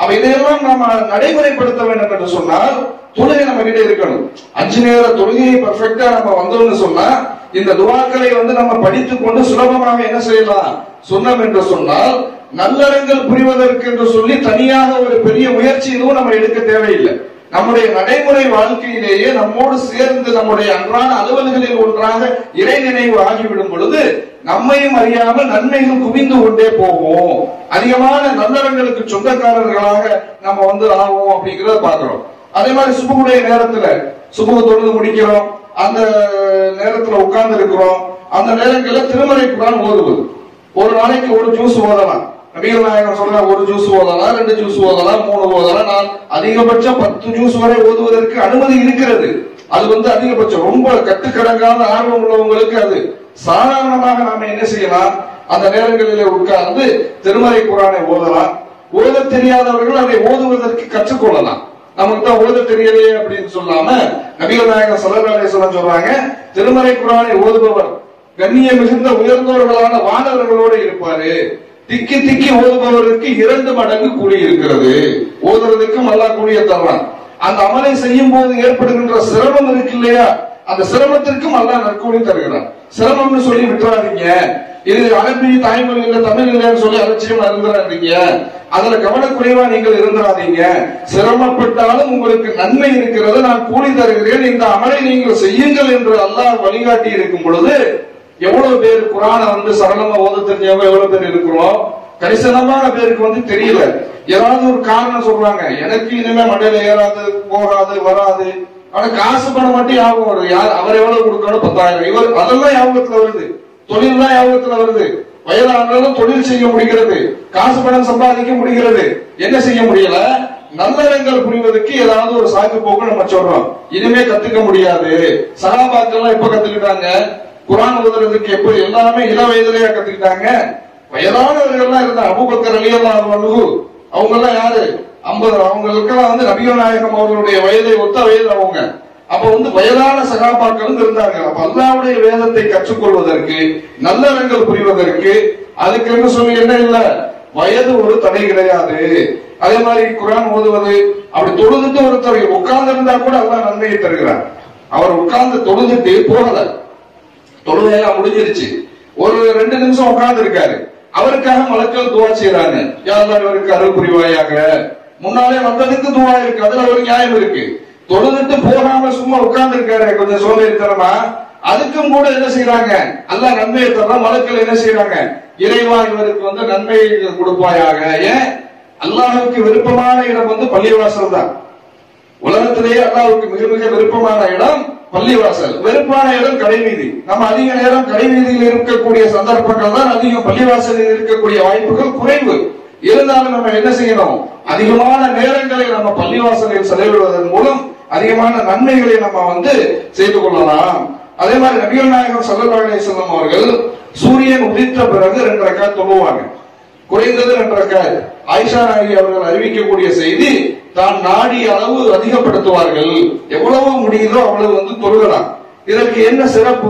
அப்ப இதையெல்லாம் நாம நடைமுறைப்படுத்த வேண்டும் என்று சொன்னால் தொழுகை நம்ம கிட்ட இருக்கணும் அஞ்சு நேர தொழுகையை பர்ஃபெக்டா நம்ம வந்தோம்னு சொன்னா இந்த துவாக்களை வந்து நம்ம படித்துக் கொண்டு சுலபமாக என்ன செய்யலாம் சொன்னோம் என்று சொன்னால் நல்லறங்கள் புரிவதற்கு என்று சொல்லி தனியாக ஒரு பெரிய முயற்சி எதுவும் நம்ம எடுக்க தேவையில்லை நம்முடைய நடைமுறை வாழ்க்கையிலேயே நம்மோடு சேர்ந்து நம்முடைய அன்றாட அலுவல்களில் ஒன்றாக இறை நினைவு ஆகிவிடும் பொழுது நம்மையும் அறியாமல் நன்மைகள் குவிந்து கொண்டே போகும் அதிகமான நல்லறங்களுக்கு சொந்தக்காரர்களாக நம்ம வந்து ஆகும் அப்படிங்கறத பாக்குறோம் அதே மாதிரி சுபுடைய நேரத்துல சுபு தொழுது முடிக்கிறோம் அந்த நேரத்துல உட்கார்ந்து இருக்கிறோம் அந்த நேரங்களில் திருமறை குரான் ஓதுவது ஒரு நாளைக்கு ஒரு ஜூஸ் ஓதலாம் நபிகள் நாயகம் சொல்ற ஒரு ஜூஸ் ஓதலாம் ரெண்டு ஜூஸ் ஓதலாம் மூணு ஓதலாம் நான் அதிகபட்சம் பத்து ஜூஸ் வரை ஓதுவதற்கு அனுமதி இருக்கிறது அது வந்து அதிகபட்சம் ரொம்ப கட்டுக்கடங்காத ஆர்வம் உள்ளவங்களுக்கு அது சாதாரணமாக நாம என்ன செய்யலாம் அந்த நேரங்களிலே உட்கார்ந்து திருமறை குரானை ஓதலாம் ஓத தெரியாதவர்கள் அதை ஓதுவதற்கு கற்றுக்கொள்ளலாம் நமக்கு தான் ஓத தெரியலையே அப்படின்னு சொல்லாம நபிகள் நாயகம் சல்லல்லாஹு சொல்றாங்க திருமறை குரானை ஓதுபவர் கண்ணிய மிகுந்த உயர்ந்தவர்களான வானவர்களோடு இருப்பாரு திக்கி திக்கி ஓதுபவருக்கு இரண்டு மடங்கு கூலி இருக்கிறது ஓதுறதுக்கும் நல்லா கூலிய தர்றான் அந்த அமலை செய்யும் போது ஏற்படுகின்ற சிரமம் இருக்கு இல்லையா அந்த சிரமத்திற்கும் அல்லா நற்கூலி தருகிறான் சிரமம்னு சொல்லி விட்டுறாதீங்க இது அரபி தாய்மொழி இல்ல தமிழ் இல்லைன்னு சொல்லி அலட்சியமா இருந்துடாதீங்க அதுல கவனக்குறைவா நீங்கள் இருந்துடாதீங்க சிரமப்பட்டாலும் உங்களுக்கு நன்மை இருக்கிறது நான் கூலி தருகிறேன் இந்த அமலை நீங்கள் செய்யுங்கள் என்று அல்லாஹ் வழிகாட்டி இருக்கும் பொழுது எவ்வளவு பேர் குரான வந்து சரளமா ஓத தெரிஞ்சவங்க எவ்வளவு பேர் இருக்கிறோம் கணிசனமான பேருக்கு வந்து தெரியல ஏதாவது ஒரு காரணம் சொல்றாங்க எனக்கு இனிமே மண்டையில ஏறாது போகாது வராது ஆனா காசு பணம் மட்டும் ஞாபகம் வருது யார் அவர் எவ்வளவு கொடுக்கணும் பத்தாயிரம் இவர் அதெல்லாம் ஞாபகத்துல வருது தொழில் தான் ஞாபகத்துல வருது வயதானாலும் தொழில் செய்ய முடிகிறது காசு பணம் சம்பாதிக்க முடிகிறது என்ன செய்ய முடியல நல்லறங்கள் புரிவதற்கு ஏதாவது ஒரு சாக்கு போக்கு நம்ம சொல்றோம் இனிமே கத்துக்க முடியாது சகாபாக்கெல்லாம் எப்ப கத்துக்கிட்டாங்க குரான் ஓதுறதுக்கு எப்ப எல்லாமே இள வயதுலயா கத்துக்கிட்டாங்க வயதானவர்கள்லாம் இருந்த அபுபக்கர் அலியல்லா அனுகு அவங்க எல்லாம் யாரு ஐம்பது அவங்களுக்கெல்லாம் வந்து நபிகள் நாயகம் அவர்களுடைய வயதை ஒத்த வயது அவங்க அப்ப வந்து வயதான சகாபாக்களும் இருந்தாங்க அப்ப அல்லாவுடைய வேதத்தை கற்றுக்கொள்வதற்கு நல்லறங்கள் புரிவதற்கு அதுக்கு என்ன சொல்லி என்ன இல்ல வயது ஒரு தடை கிடையாது அதே மாதிரி குரான் ஓதுவது அப்படி தொழுதுட்டு ஒருத்தர் உட்கார்ந்து இருந்தா கூட அல்லாஹ் நன்மையை தருகிறார் அவர் உட்கார்ந்து தொழுதுட்டு போகல தொழுகையெல்லாம் முடிஞ்சிருச்சு ஒரு ரெண்டு நிமிஷம் உட்கார்ந்து இருக்காரு அவருக்காக மலக்கள் துவா செய்யறாங்க யாரெல்லாம் இவருக்கு அருள் புரிவாயாக முன்னாலே வந்ததுக்கு துவா இருக்கு அதுல ஒரு நியாயம் இருக்கு தொழுதுட்டு போகாம சும்மா உட்கார்ந்து இருக்காரு கொஞ்சம் சோதரித்தனமா அதுக்கும் கூட என்ன செய்யறாங்க அல்லாஹ் நன்மையை தர்றான் மலக்கள் என்ன செய்யறாங்க இறைவா இவருக்கு வந்து நன்மையை கொடுப்பாயாக ஏன் அல்லாஹுக்கு விருப்பமான இடம் வந்து பள்ளிவாசல் தான் உலகத்திலேயே அல்லாவுக்கு மிக மிக விருப்பமான இடம் பள்ளிவாசல் வெறுப்பான இடம் கடைவீதி நம்ம அதிக நேரம் கடைவீதியில் இருக்கக்கூடிய சந்தர்ப்பங்கள் தான் அதிகம் பள்ளிவாசலில் இருக்கக்கூடிய வாய்ப்புகள் குறைவு இருந்தாலும் நம்ம என்ன செய்யணும் அதிகமான நேரங்களை நம்ம பள்ளிவாசலில் செலவிடுவதன் மூலம் அதிகமான நன்மைகளை நம்ம வந்து செய்து கொள்ளலாம் அதே மாதிரி நபிகள் நாயகம் சல்லல்லாஹு அலைஹி வஸல்லம் அவர்கள் சூரியன் உதித்த பிறகு ரெண்டு ரக்காத் தொழுவாங்க குறைந்தது ரெண்டு ரக்காத் ஆயிஷா நாயகி அவர்கள் அறிவிக்கக்கூடிய செய்தி தான் நாடிய அளவு அதிகப்படுத்துவார்கள் எவ்வளவு முடியுதோ அவ்வளவு வந்து தொழுகலாம் இதற்கு என்ன சிறப்பு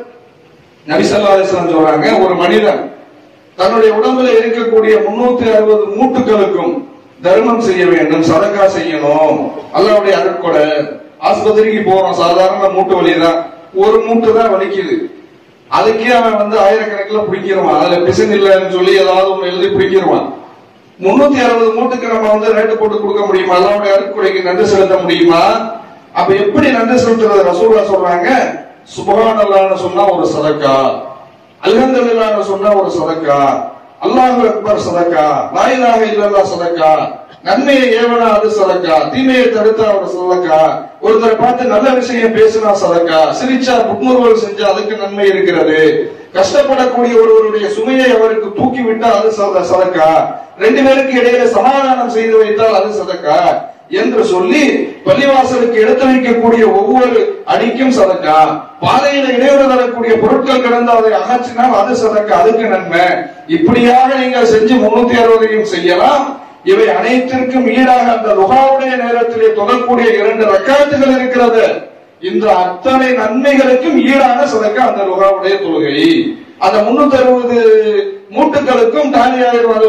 நபி ஸல்லல்லாஹு அலைஹி வஸல்லம் சொல்றாங்க ஒரு மனிதன் தன்னுடைய உடம்புல இருக்கக்கூடிய முன்னூத்தி அறுபது மூட்டுகளுக்கும் தர்மம் செய்ய வேண்டும் சதக்கா செய்யணும் அல்லாவுடைய அருட்கொடை ஆஸ்பத்திரிக்கு போறோம் சாதாரண மூட்டு வலி தான் ஒரு மூட்டு தான் வலிக்குது அதுக்கே அவன் வந்து ஆயிரக்கணக்கில் பிடிக்கிறவான் அதுல பிசன் இல்லைன்னு சொல்லி ஏதாவது ஒண்ணு எழுதி பிடிக்கிறவான் முன்னூத்தி அறுபது மூட்டுக்கு நம்ம வந்து ரேட்டு போட்டு கொடுக்க முடியுமா அல்லாவுடைய அருட்கொடைக்கு நன்றி செலுத்த முடியுமா அப்ப எப்படி நன்றி செலுத்துறது ரசூலா சொல்றாங்க சுபகான் அல்லான்னு சொன்னா ஒரு சதக்கா அல்ஹம்துலில்லாஹ்னு சொன்னா ஒரு சதக்கா அல்லாஹு அக்பர் சதக்கா லா இலாஹ இல்லல்லாஹ் சதக்கா நன்மையை ஏவனா அது சதக்கா தீமையை தடுத்தா ஒரு சதக்கா ஒருத்தரை பார்த்து நல்ல விஷயம் பேசினா சதக்கா சிரிச்சா புன்முறுவல் செஞ்சா அதுக்கு நன்மை இருக்கிறது கஷ்டப்படக்கூடிய ஒருவருடைய சுமையை அவருக்கு தூக்கி விட்டால் அது சத- சதக்கா ரெண்டு பேருக்கு இடையில சமாதானம் செய்து வைத்தால் அது சதக்கா என்று சொல்லி பள்ளிவாசலுக்கு எடுத்து வைக்கக்கூடிய ஒவ்வொரு அடிக்கும் சதக்கா பாதையில இடையூறு தரக்கூடிய பொருட்கள் கிடந்து அதை அகற்றினால் அது சதக்கா அதுக்கு நன்மை இப்படியாக நீங்கள் செஞ்சு முன்னூத்தி அறுபதையும் செய்யலாம் இவை அனைத்திற்கும் ஈடாக அந்த லுகாவுடைய நேரத்திலே தொடரக்கூடிய இரண்டு ரக்காத்துகள் இருக்கிறது இந்த அத்தனை நன்மைகளுக்கும் ஈடான சதக்கா அந்த லுகாவுடைய தொழுகை அந்த முன்னூத்தி அறுபது மூட்டுகளுக்கும் தாலியாயிரம் அது வந்து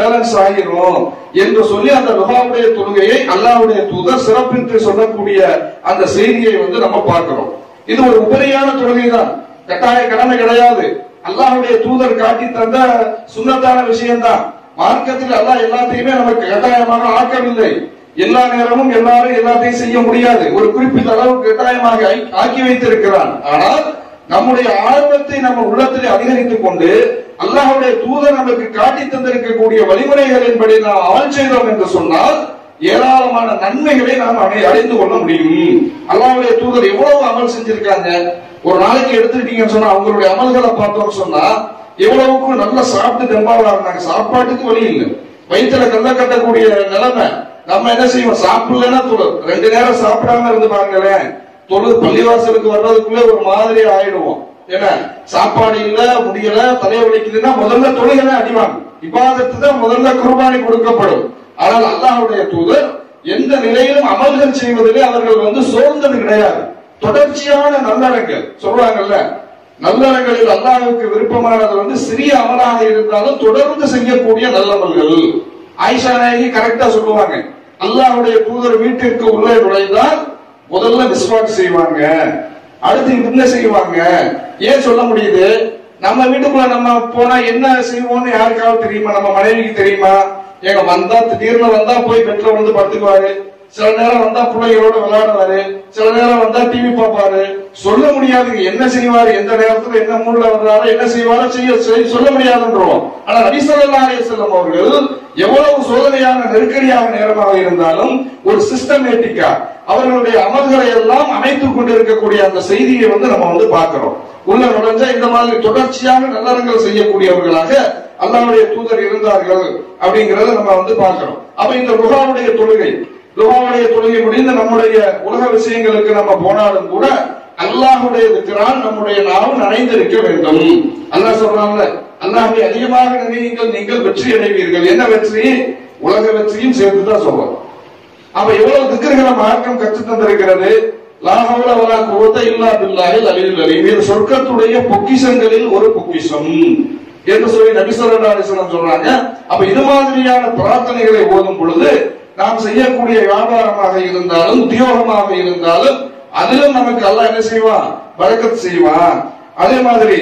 பேலன்ஸ் ஆகிரும் என்று சொல்லி அந்த லுகாவுடைய தொழுகையை அல்லாஹ்வுடைய தூதர் சிறப்பித்து சொல்லக்கூடிய அந்த செய்தியை வந்து நம்ம பார்க்கிறோம் இது ஒரு உபரியான தொழுகை தான் கட்டாய கடமை கிடையாது அல்லாஹ்வுடைய தூதர் காட்டி தந்த சுண்ணத்தான விஷயம்தான் மார்க்கத்தில் அல்லாஹ் எல்லாத்தையுமே நமக்கு கட்டாயமாக ஆக்கவில்லை எல்லா நேரமும் எல்லாரும் எல்லாத்தையும் செய்ய முடியாது ஒரு குறிப்பிட்ட அளவுக்கு கட்டாயமாக ஆக்கி- ஆக்கி வைத்திருக்கிறான் ஆனால் நம்முடைய ஆர்வத்தை நம்ம உள்ளத்திலே அதிகரித்துக் கொண்டு அல்லாஹ்வுடைய தூதர் நமக்கு காட்டி தந்திருக்கக்கூடிய வழிமுறைகளின்படி நாம் அமல் செய்தோம் என்று சொன்னால் ஏராளமான நன்மைகளை நாம் அடை- அடைந்து கொள்ள முடியும் அல்லாஹ்வுடைய தூதர் எவ்வளவு அமல் செஞ்சிருக்காங்க ஒரு நாளைக்கு எடுத்துக்கிட்டீங்கன்னு சொன்னா அவங்களுடைய அமல்களை பார்த்தோம்னு சொன்னா எவ்வளவுக்கு நல்லா சாப்பிட்டு தெம்பாவா இருந்தாங்க சாப்பாட்டுக்கு வழி இல்லை வயிற்றுல கல்ல கட்டக்கூடிய நிலைமை நம்ம என்ன செய்வோம் சாப்பிடலன்னா தொழு ரெண்டு நேரம் சாப்பிடாம இருந்து பாருங்களேன் தொழு பள்ளிவாசலுக்கு வர்றதுக்குள்ள ஒரு மாதிரி ஆயிடுவோம் என்ன சாப்பாடு இல்ல முடியல தலைய வலிக்குதுன்னா முதல்ல தொழுகை அடிவாங்க இபாதத்து தான் முதல்ல குர்பானி கொடுக்கப்படும் ஆனால் அல்லாஹ்வுடைய தூதர் எந்த நிலையிலும் அமல்கள் செய்வதிலே அவர்கள் வந்து சோர்ந்தது கிடையாது தொடர்ச்சியான நல்லறங்கள் சொல்றாங்கல்ல நல்லறங்களில் அல்லாஹ்வுக்கு விருப்பமானது வந்து சிறிய அமலாக இருந்தாலும் தொடர்ந்து செய்யக்கூடிய நல்லமல்கள் ஆயிஷா நாயகி கரெக்டா சொல்லுவாங்க அல்லாஹ்வுடைய தூதர் வீட்டிற்கு உள்ளே நுழைந்தால் முதல்ல மிஸ்வாக் செய்வாங்க அடுத்து என்ன செய்வாங்க ஏன் சொல்ல முடியுது நம்ம வீட்டுக்குள்ள நம்ம போனா என்ன செய்வோம்னு யாருக்காவது தெரியுமா நம்ம மனைவிக்கு தெரியுமா ஏங்க வந்தா திடீர்னு வந்தா போய் பெட்ல வந்து படுத்துக்குவாரு சில நேரம் வந்தா பிள்ளைகளோட விளையாடுவாரு சில நேரம் வந்தா டிவி பார்ப்பாரு சொல்ல முடியாது என்ன செய்வாரு எந்த நேரத்துல என்ன மூட்ல வர்றாரு என்ன செய்வாரோ செய்ய செய்ய- சொல்ல முடியாதுன்றோம் ஆனா நபிசல்லா செல்லும் அவர்கள் எவ்வளவு சோதனையான நெருக்கடியான நேரமாக இருந்தாலும் ஒரு சிஸ்டமேட்டிக்கா அவர்களுடைய அமல்களை எல்லாம் அமைத்துக் கொண்டிருக்கக்கூடிய அந்த செய்தியை வந்து நம்ம வந்து பார்க்கிறோம் உள்ள நுழைஞ்சா இந்த மாதிரி தொடர்ச்சியாக நல்லறங்கள் செய்யக்கூடியவர்களாக அல்லாஹ்வுடைய தூதர் இருந்தார்கள் அப்படிங்கறத நம்ம வந்து பார்க்கிறோம் அப்ப இந்த ருஹாவுடைய தொழுகை ருஹாவுடைய தொழுகை முடிந்து நம்முடைய உலக விஷயங்களுக்கு நம்ம போனாலும் கூட அல்லாஹ்வுடைய திக்ரான் நம்முடைய நாவும் நனைந்திருக்க வேண்டும் அல்லாஹ் சொல்றாங்கல்ல அல்லாஹ்வை அதிகமாக நினையுங்கள் நீங்கள் வெற்றி அடைவீர்கள் என்ன வெற்றி உலக வெற்றியும் சேர்த்து தான் சொல்றோம் அப்ப எவ்வளவு திக்கர்களை மார்க்கம் கற்று தந்திருக்கிறது லாஹவுல வலா குவத்த இல்லா பில்லாஹில் அலில் அலீம் இது சொர்க்கத்துடைய பொக்கிஷங்களில் ஒரு பொக்கிஷம் என்று சொல்லி நபி ஸல்லல்லாஹு அலைஹி வஸல்லம் சொல்றாங்க அப்ப இது மாதிரியான பிரார்த்தனைகளை ஓதும் பொழுது நாம் செய்யக்கூடிய வியாபாரமாக இருந்தாலும் உத்தியோகமாக இருந்தாலும் அதிலும் நமக்கு அல்லாஹ் என்ன செய்வான் பரக்கத் செய்வான் அதே மாதிரி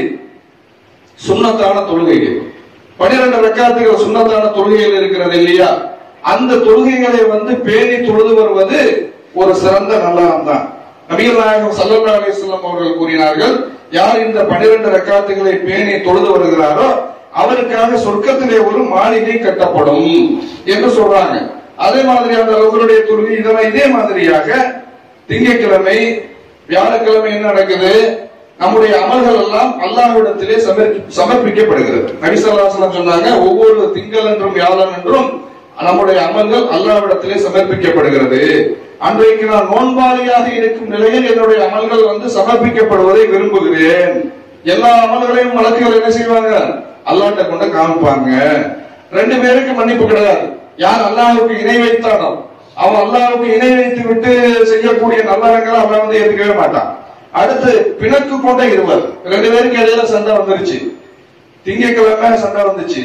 சுண்ணத்தான தொழுகைகள் பனிரெண்டு ரக்காத்துகள் சுண்ணத்தான தொழுகைகள் இருக்கிறது இல்லையா அந்த தொழுகைகளை வந்து பேணி தொழுது வருவது ஒரு சிறந்த நல்லறம் தான் நபிகள் நாயகம் சல்லல்லா அலிஸ்லாம் அவர்கள் கூறினார்கள் யார் இந்த பனிரெண்டு ரக்காத்துகளை பேணி தொழுது வருகிறாரோ அவருக்காக சொர்க்கத்திலே ஒரு மாளிகை கட்டப்படும் என்று சொல்றாங்க அதே மாதிரி அந்த அவர்களுடைய தொழுகை இதெல்லாம் இதே மாதிரியாக திங்கட்கிழமை வியாழக்கிழமை என்ன நடக்குது நம்முடைய அமல்கள் எல்லாம் அல்லாஹ்விடத்திலே சமர்ப்பி- சமர்ப்பிக்கப்படுகிறது நபிசல்லாசலம் சொன்னாங்க ஒவ்வொரு திங்கள் என்றும் வியாழன் என்றும் நம்முடைய அமல்கள் அல்லாஹ்விடத்திலே சமர்ப்பிக்கப்படுகிறது அன்றைக்கு நான் நோன்பாளியாக இருக்கும் நிலையில் என்னுடைய அமல்கள் வந்து சமர்ப்பிக்கப்படுவதை விரும்புகிறேன் எல்லா அமல்களையும் வழக்குகள் என்ன செய்வாங்க அல்லாஹ்ட்ட கொண்டு காமிப்பாங்க ரெண்டு பேருக்கு மன்னிப்பு கிடையாது யார் அல்லாஹ்வுக்கு இணை வைத்தானோ அவன் அல்லாஹ்வுக்கு இணை வைத்து விட்டு செய்யக்கூடிய நல்லறங்களை அவன் வந்து ஏத்துக்கவே மாட்டான் அடுத்து பிணக்கு கொண்ட இருவர் ரெண்டு பேருக்கு இடையில சண்டை வந்துருச்சு திங்கட்கிழமை சண்டை வந்துச்சு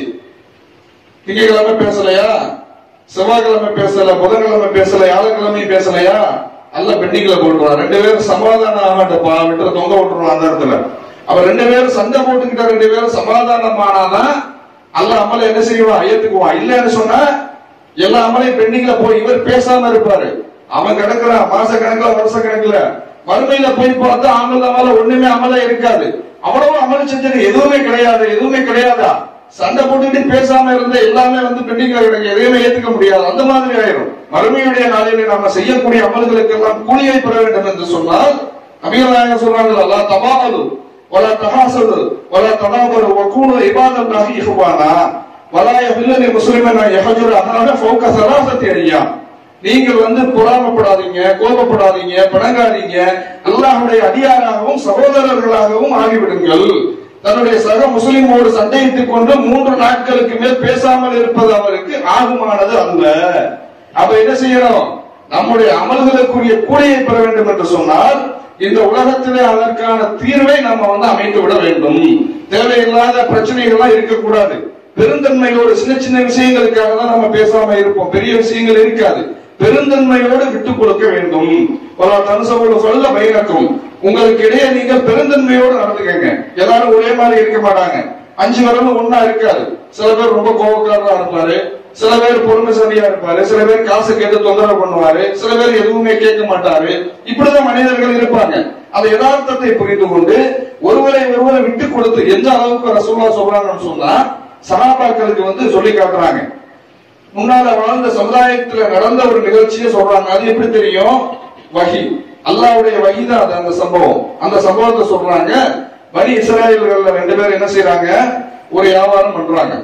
திங்கட்கிழமை பேசலையா செவ்வாய்க்கிழமை பேசல புதன்கிழமை பேசல வியாழக்கிழமை பேசலையா அல்ல பெண்டிங்ல போட்டுருவான் ரெண்டு பேரும் சமாதானம் ஆகட்டப்பா விட்டு தொங்க விட்டுருவான் அந்த இடத்துல அப்ப ரெண்டு பேரும் சண்டை போட்டுக்கிட்ட ரெண்டு பேரும் சமாதானம் ஆனாதான் அல்ல அமல என்ன செய்வான் ஏத்துக்குவான் இல்லன்னு சொன்னா எல்லா அமலையும் பெண்டிங்ல போய் இவர் பேசாம இருப்பாரு அவன் கிடக்குறான் மாச கணக்குல வருஷ கணக்குல மறுமையில போய் பார்த்தா அமல் அமல ஒண்ணுமே அமல இருக்காது அவ்வளவு அமல் செஞ்சது எதுவுமே கிடையாது எதுவுமே கிடையாதா சண்டை போட்டுக்கிட்டு பேசாம இருந்த எல்லாமே வந்து பெண்டிங்ல கிடக்கு எதையுமே ஏத்துக்க முடியாது அந்த மாதிரி ஆயிரும் மறுமையுடைய நாளிலே நாம செய்யக்கூடிய அமல்களுக்கு எல்லாம் கூலியை பெற வேண்டும் என்று சொன்னால் நபிகள் நாயகம் சொல்றாங்க அல்லா தபாலு வலா தகாசது வலா தனாபரு வக்கூனு இபாதல்லாஹி இஹ்வானா வலா யஹில்லனி முஸ்லிமனா யஹஜுர அஹான ஃபௌக சலாசத்தி அய்யாம் நீங்கள் வந்து பொறாமப்படாதீங்க கோபப்படாதீங்க பிணங்காதீங்க அல்லாஹ்வுடைய அடியாராகவும் சகோதரர்களாகவும் ஆகிவிடுங்கள் தன்னுடைய சக முஸ்லிமோடு சண்டையிட்டுக் கொண்டு மூன்று நாட்களுக்கு மேல் பேசாமல் இருப்பது அவருக்கு ஆகுமானது அல்ல அப்ப என்ன செய்யணும் நம்முடைய அமல்களுக்குரிய கூலியை பெற வேண்டும் என்று சொன்னால் இந்த உலகத்திலே அதற்கான தீர்வை நம்ம வந்து அமைத்து விட வேண்டும் தேவையில்லாத பிரச்சனைகள்லாம் இருக்கக்கூடாது பெருந்தன்மையோடு சின்ன சின்ன விஷயங்களுக்காக தான் நம்ம பேசாம இருப்போம் பெரிய விஷயங்கள் இருக்காது பெருந்தன்மையோடு விட்டுக் கொடுக்க வேண்டும் ஒரு தனுசவோடு சொல்ல பயணக்கும் உங்களுக்கு இடையே நீங்க பெருந்தன்மையோடு நடந்துக்கங்க எல்லாரும் ஒரே மாதிரி இருக்க மாட்டாங்க அஞ்சு வரலும் ஒன்னா இருக்காது சில பேர் ரொம்ப கோபக்காரரா இருப்பாரு சில பேர் பொறுமைசாலியா இருப்பாரு சில பேர் காசு கேட்டு தொந்தரவு பண்ணுவாரு சில பேர் எதுவுமே கேட்க மாட்டாரு இப்படிதான் மனிதர்கள் இருப்பாங்க அந்த யதார்த்தத்தை புரிந்து கொண்டு ஒருவரை ஒருவரை விட்டு கொடுத்து எந்த அளவுக்கு ரசூல்லா சொல்றாங்கன்னு சொன்னா சகாபாக்களுக்கு வந்து சொல்லி காட்டுறாங்க முன்னால வாழ்ந்த சமுதாயத்துல நடந்த ஒரு நிகழ்ச்சியை சொல்றாங்க அது எப்படி தெரியும் வகி அல்லாவுடைய வகி தான் அது அந்த சம்பவம் அந்த சம்பவத்தை சொல்றாங்க பனி இஸ்ராயல்கள்ல ரெண்டு பேர் என்ன செய்யறாங்க ஒரு வியாபாரம் பண்றாங்க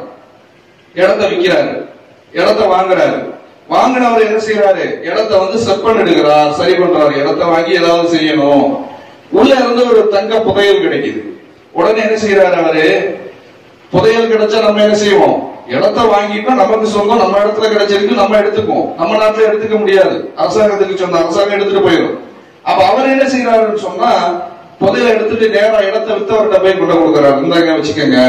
இடத்த விக்கிறாரு இடத்த வாங்குறாரு வாங்கினவர் என்ன செய்யறாரு இடத்த வந்து செப்பன் எடுக்கிறார் சரி பண்றாரு இடத்த வாங்கி ஏதாவது செய்யணும் உள்ள இருந்து ஒரு தங்க புதையல் கிடைக்குது உடனே என்ன செய்யறாரு அவரு புதையல் கிடைச்சா நம்ம என்ன செய்வோம் இடத்த வாங்கிட்டா நமக்கு சொந்தம் நம்ம இடத்துல கிடைச்சிருக்கு நம்ம எடுத்துக்குவோம் நம்ம நாட்டுல எடுத்துக்க முடியாது அரசாங்கத்துக்கு சொன்ன அரசாங்கம் எடுத்துட்டு போயிடும் அப்ப அவர் என்ன செய்யறாருன்னு சொன்னா புதையல எடுத்துட்டு நேரா இடத்த வித்தவர்கிட்ட போய் கொண்டு கொடுக்குறாரு இந்தாங்க வச்சுக்கோங்க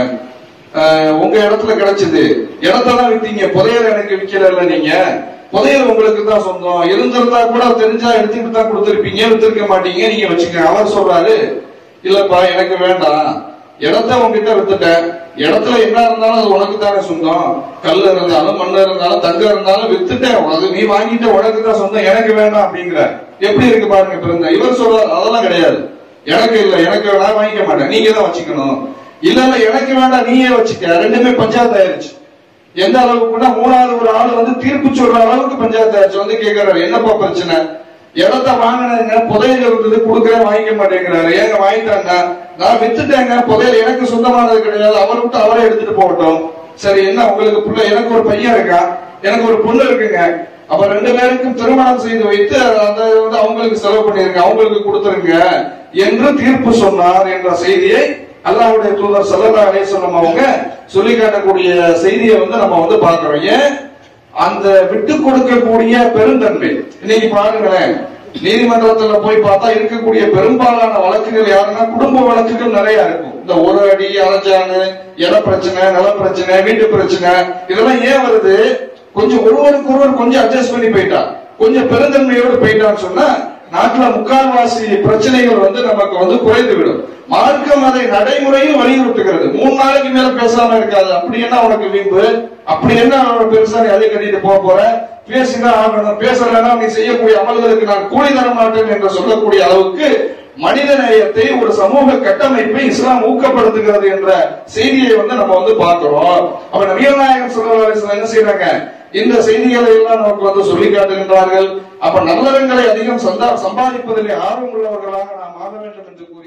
ஆஹ் உங்க இடத்துல கிடைச்சது இடத்தான் வித்தீங்க புதையல் எனக்கு விக்கல நீங்க புதையல் உங்களுக்கு தான் சொந்தம் இருந்திருந்தா கூட தெரிஞ்சா எடுத்துட்டு தான் கொடுத்திருப்பீங்க வித்திருக்க மாட்டீங்க நீங்க வச்சுக்கோங்க அவர் சொல்றாரு இல்லப்பா எனக்கு வேண்டாம் இடத்த உங்ககிட்ட வித்துட்டேன் இடத்துல என்ன இருந்தாலும் அது உனக்கு தானே சொந்தம் கல் இருந்தாலும் மண் இருந்தாலும் தங்கம் இருந்தாலும் வித்துட்டேன் அது நீ வாங்கிட்ட உனக்கு தான் சொந்தம் எனக்கு வேண்டாம் அப்படிங்கிற எப்படி இருக்கு பாருங்க பிறந்த இவர் சொல்றாரு அதெல்லாம் கிடையாது எனக்கு இல்ல எனக்கு நான் வாங்கிக்க மாட்டேன் நீங்க தான் வச்சுக்கணும் இல்ல இல்ல எனக்கு வேண்டாம் நீயே வச்சுக்க ரெண்டுமே பஞ்சாயத்து ஆயிருச்சு எந்த அளவுக்குன்னா மூணாவது ஒரு ஆள் வந்து தீர்ப்பு சொல்ற அளவுக்கு பஞ்சாயத்து ஆயிடுச்சு வந்து கேக்குறாரு என்னப்பா பிரச்சனை இடத்த வாங்கினதுங்க புதையல் இருந்தது கொடுக்கறேன் வாங்கிக்க மாட்டேங்கிறாரு ஏங்க வாங்கிட்டாங்க நான் வித்துட்டேங்க புதையல் எனக்கு சொந்தமானது கிடையாது அவரை விட்டு அவரே எடுத்துட்டு போகட்டும் சரி என்ன உங்களுக்கு புள்ள எனக்கு ஒரு பையன் இருக்கா எனக்கு ஒரு பொண்ணு இருக்குங்க அப்ப ரெண்டு பேருக்கும் திருமணம் செய்து வைத்து அந்த வந்து அவங்களுக்கு செலவு பண்ணிருங்க அவங்களுக்கு கொடுத்துருங்க என்று தீர்ப்பு சொன்னார் என்ற செய்தியை அல்லாஹ்வுடைய தூதர் சல்லல்லாஹு அலைஹி வஸல்லம் அவங்க சொல்லி காட்டக்கூடிய செய்தியை வந்து நம்ம வந்து பார்க்கிறோம் ஏன் அந்த விட்டு கொடுக்கக்கூடிய பெருந்தன்மை இன்னைக்கு பாருங்களேன் நீதிமன்றத்துல போய் பார்த்தா இருக்கக்கூடிய பெரும்பாலான வழக்குகள் யாருன்னா குடும்ப வழக்குகள் நிறைய இருக்கும் இந்த ஒரு அடி அரைஞ்சானு இட பிரச்சனை நில பிரச்சனை வீட்டு பிரச்சனை இதெல்லாம் ஏன் வருது கொஞ்சம் ஒருவருக்கு ஒருவர் கொஞ்சம் அட்ஜஸ்ட் பண்ணி போயிட்டா கொஞ்சம் பெருந்தன்மையோடு போயிட்டான்னு சொன்னா நாட்டுல முக்கால்வாசி பிரச்சனைகள் வந்து நமக்கு வந்து குறைந்து விடும் மார்க்கம் அதை நடைமுறையும் வலியுறுத்துகிறது மூணு நாளைக்கு மேல பேசாம இருக்காது அப்படி என்ன உனக்கு வீம்பு அப்படி என்ன அவன் பெருசா நீ அதை கட்டிட்டு போக போற பேசிதான் ஆகணும் பேசலன்னா நீ செய்யக்கூடிய அமல்களுக்கு நான் கூலி தர மாட்டேன் என்று சொல்லக்கூடிய அளவுக்கு மனித நேயத்தை ஒரு சமூக கட்டமைப்பை இஸ்லாம் ஊக்கப்படுத்துகிறது என்ற செய்தியை வந்து நம்ம வந்து பார்க்கிறோம் அப்ப நபிகள் நாயகம் சொல்லி என்ன செய்யறாங்க இந்த செய்திகளை எல்லாம் நமக்கு வந்து சொல்லி காட்டுகின்றார்கள் அப்ப நல்லறங்களை அதிகம் சந்தா சம்பாதிப்பதிலே ஆர்வம் உள்ளவர்களாக நாம் ஆக வேண்டும் என்று கூறி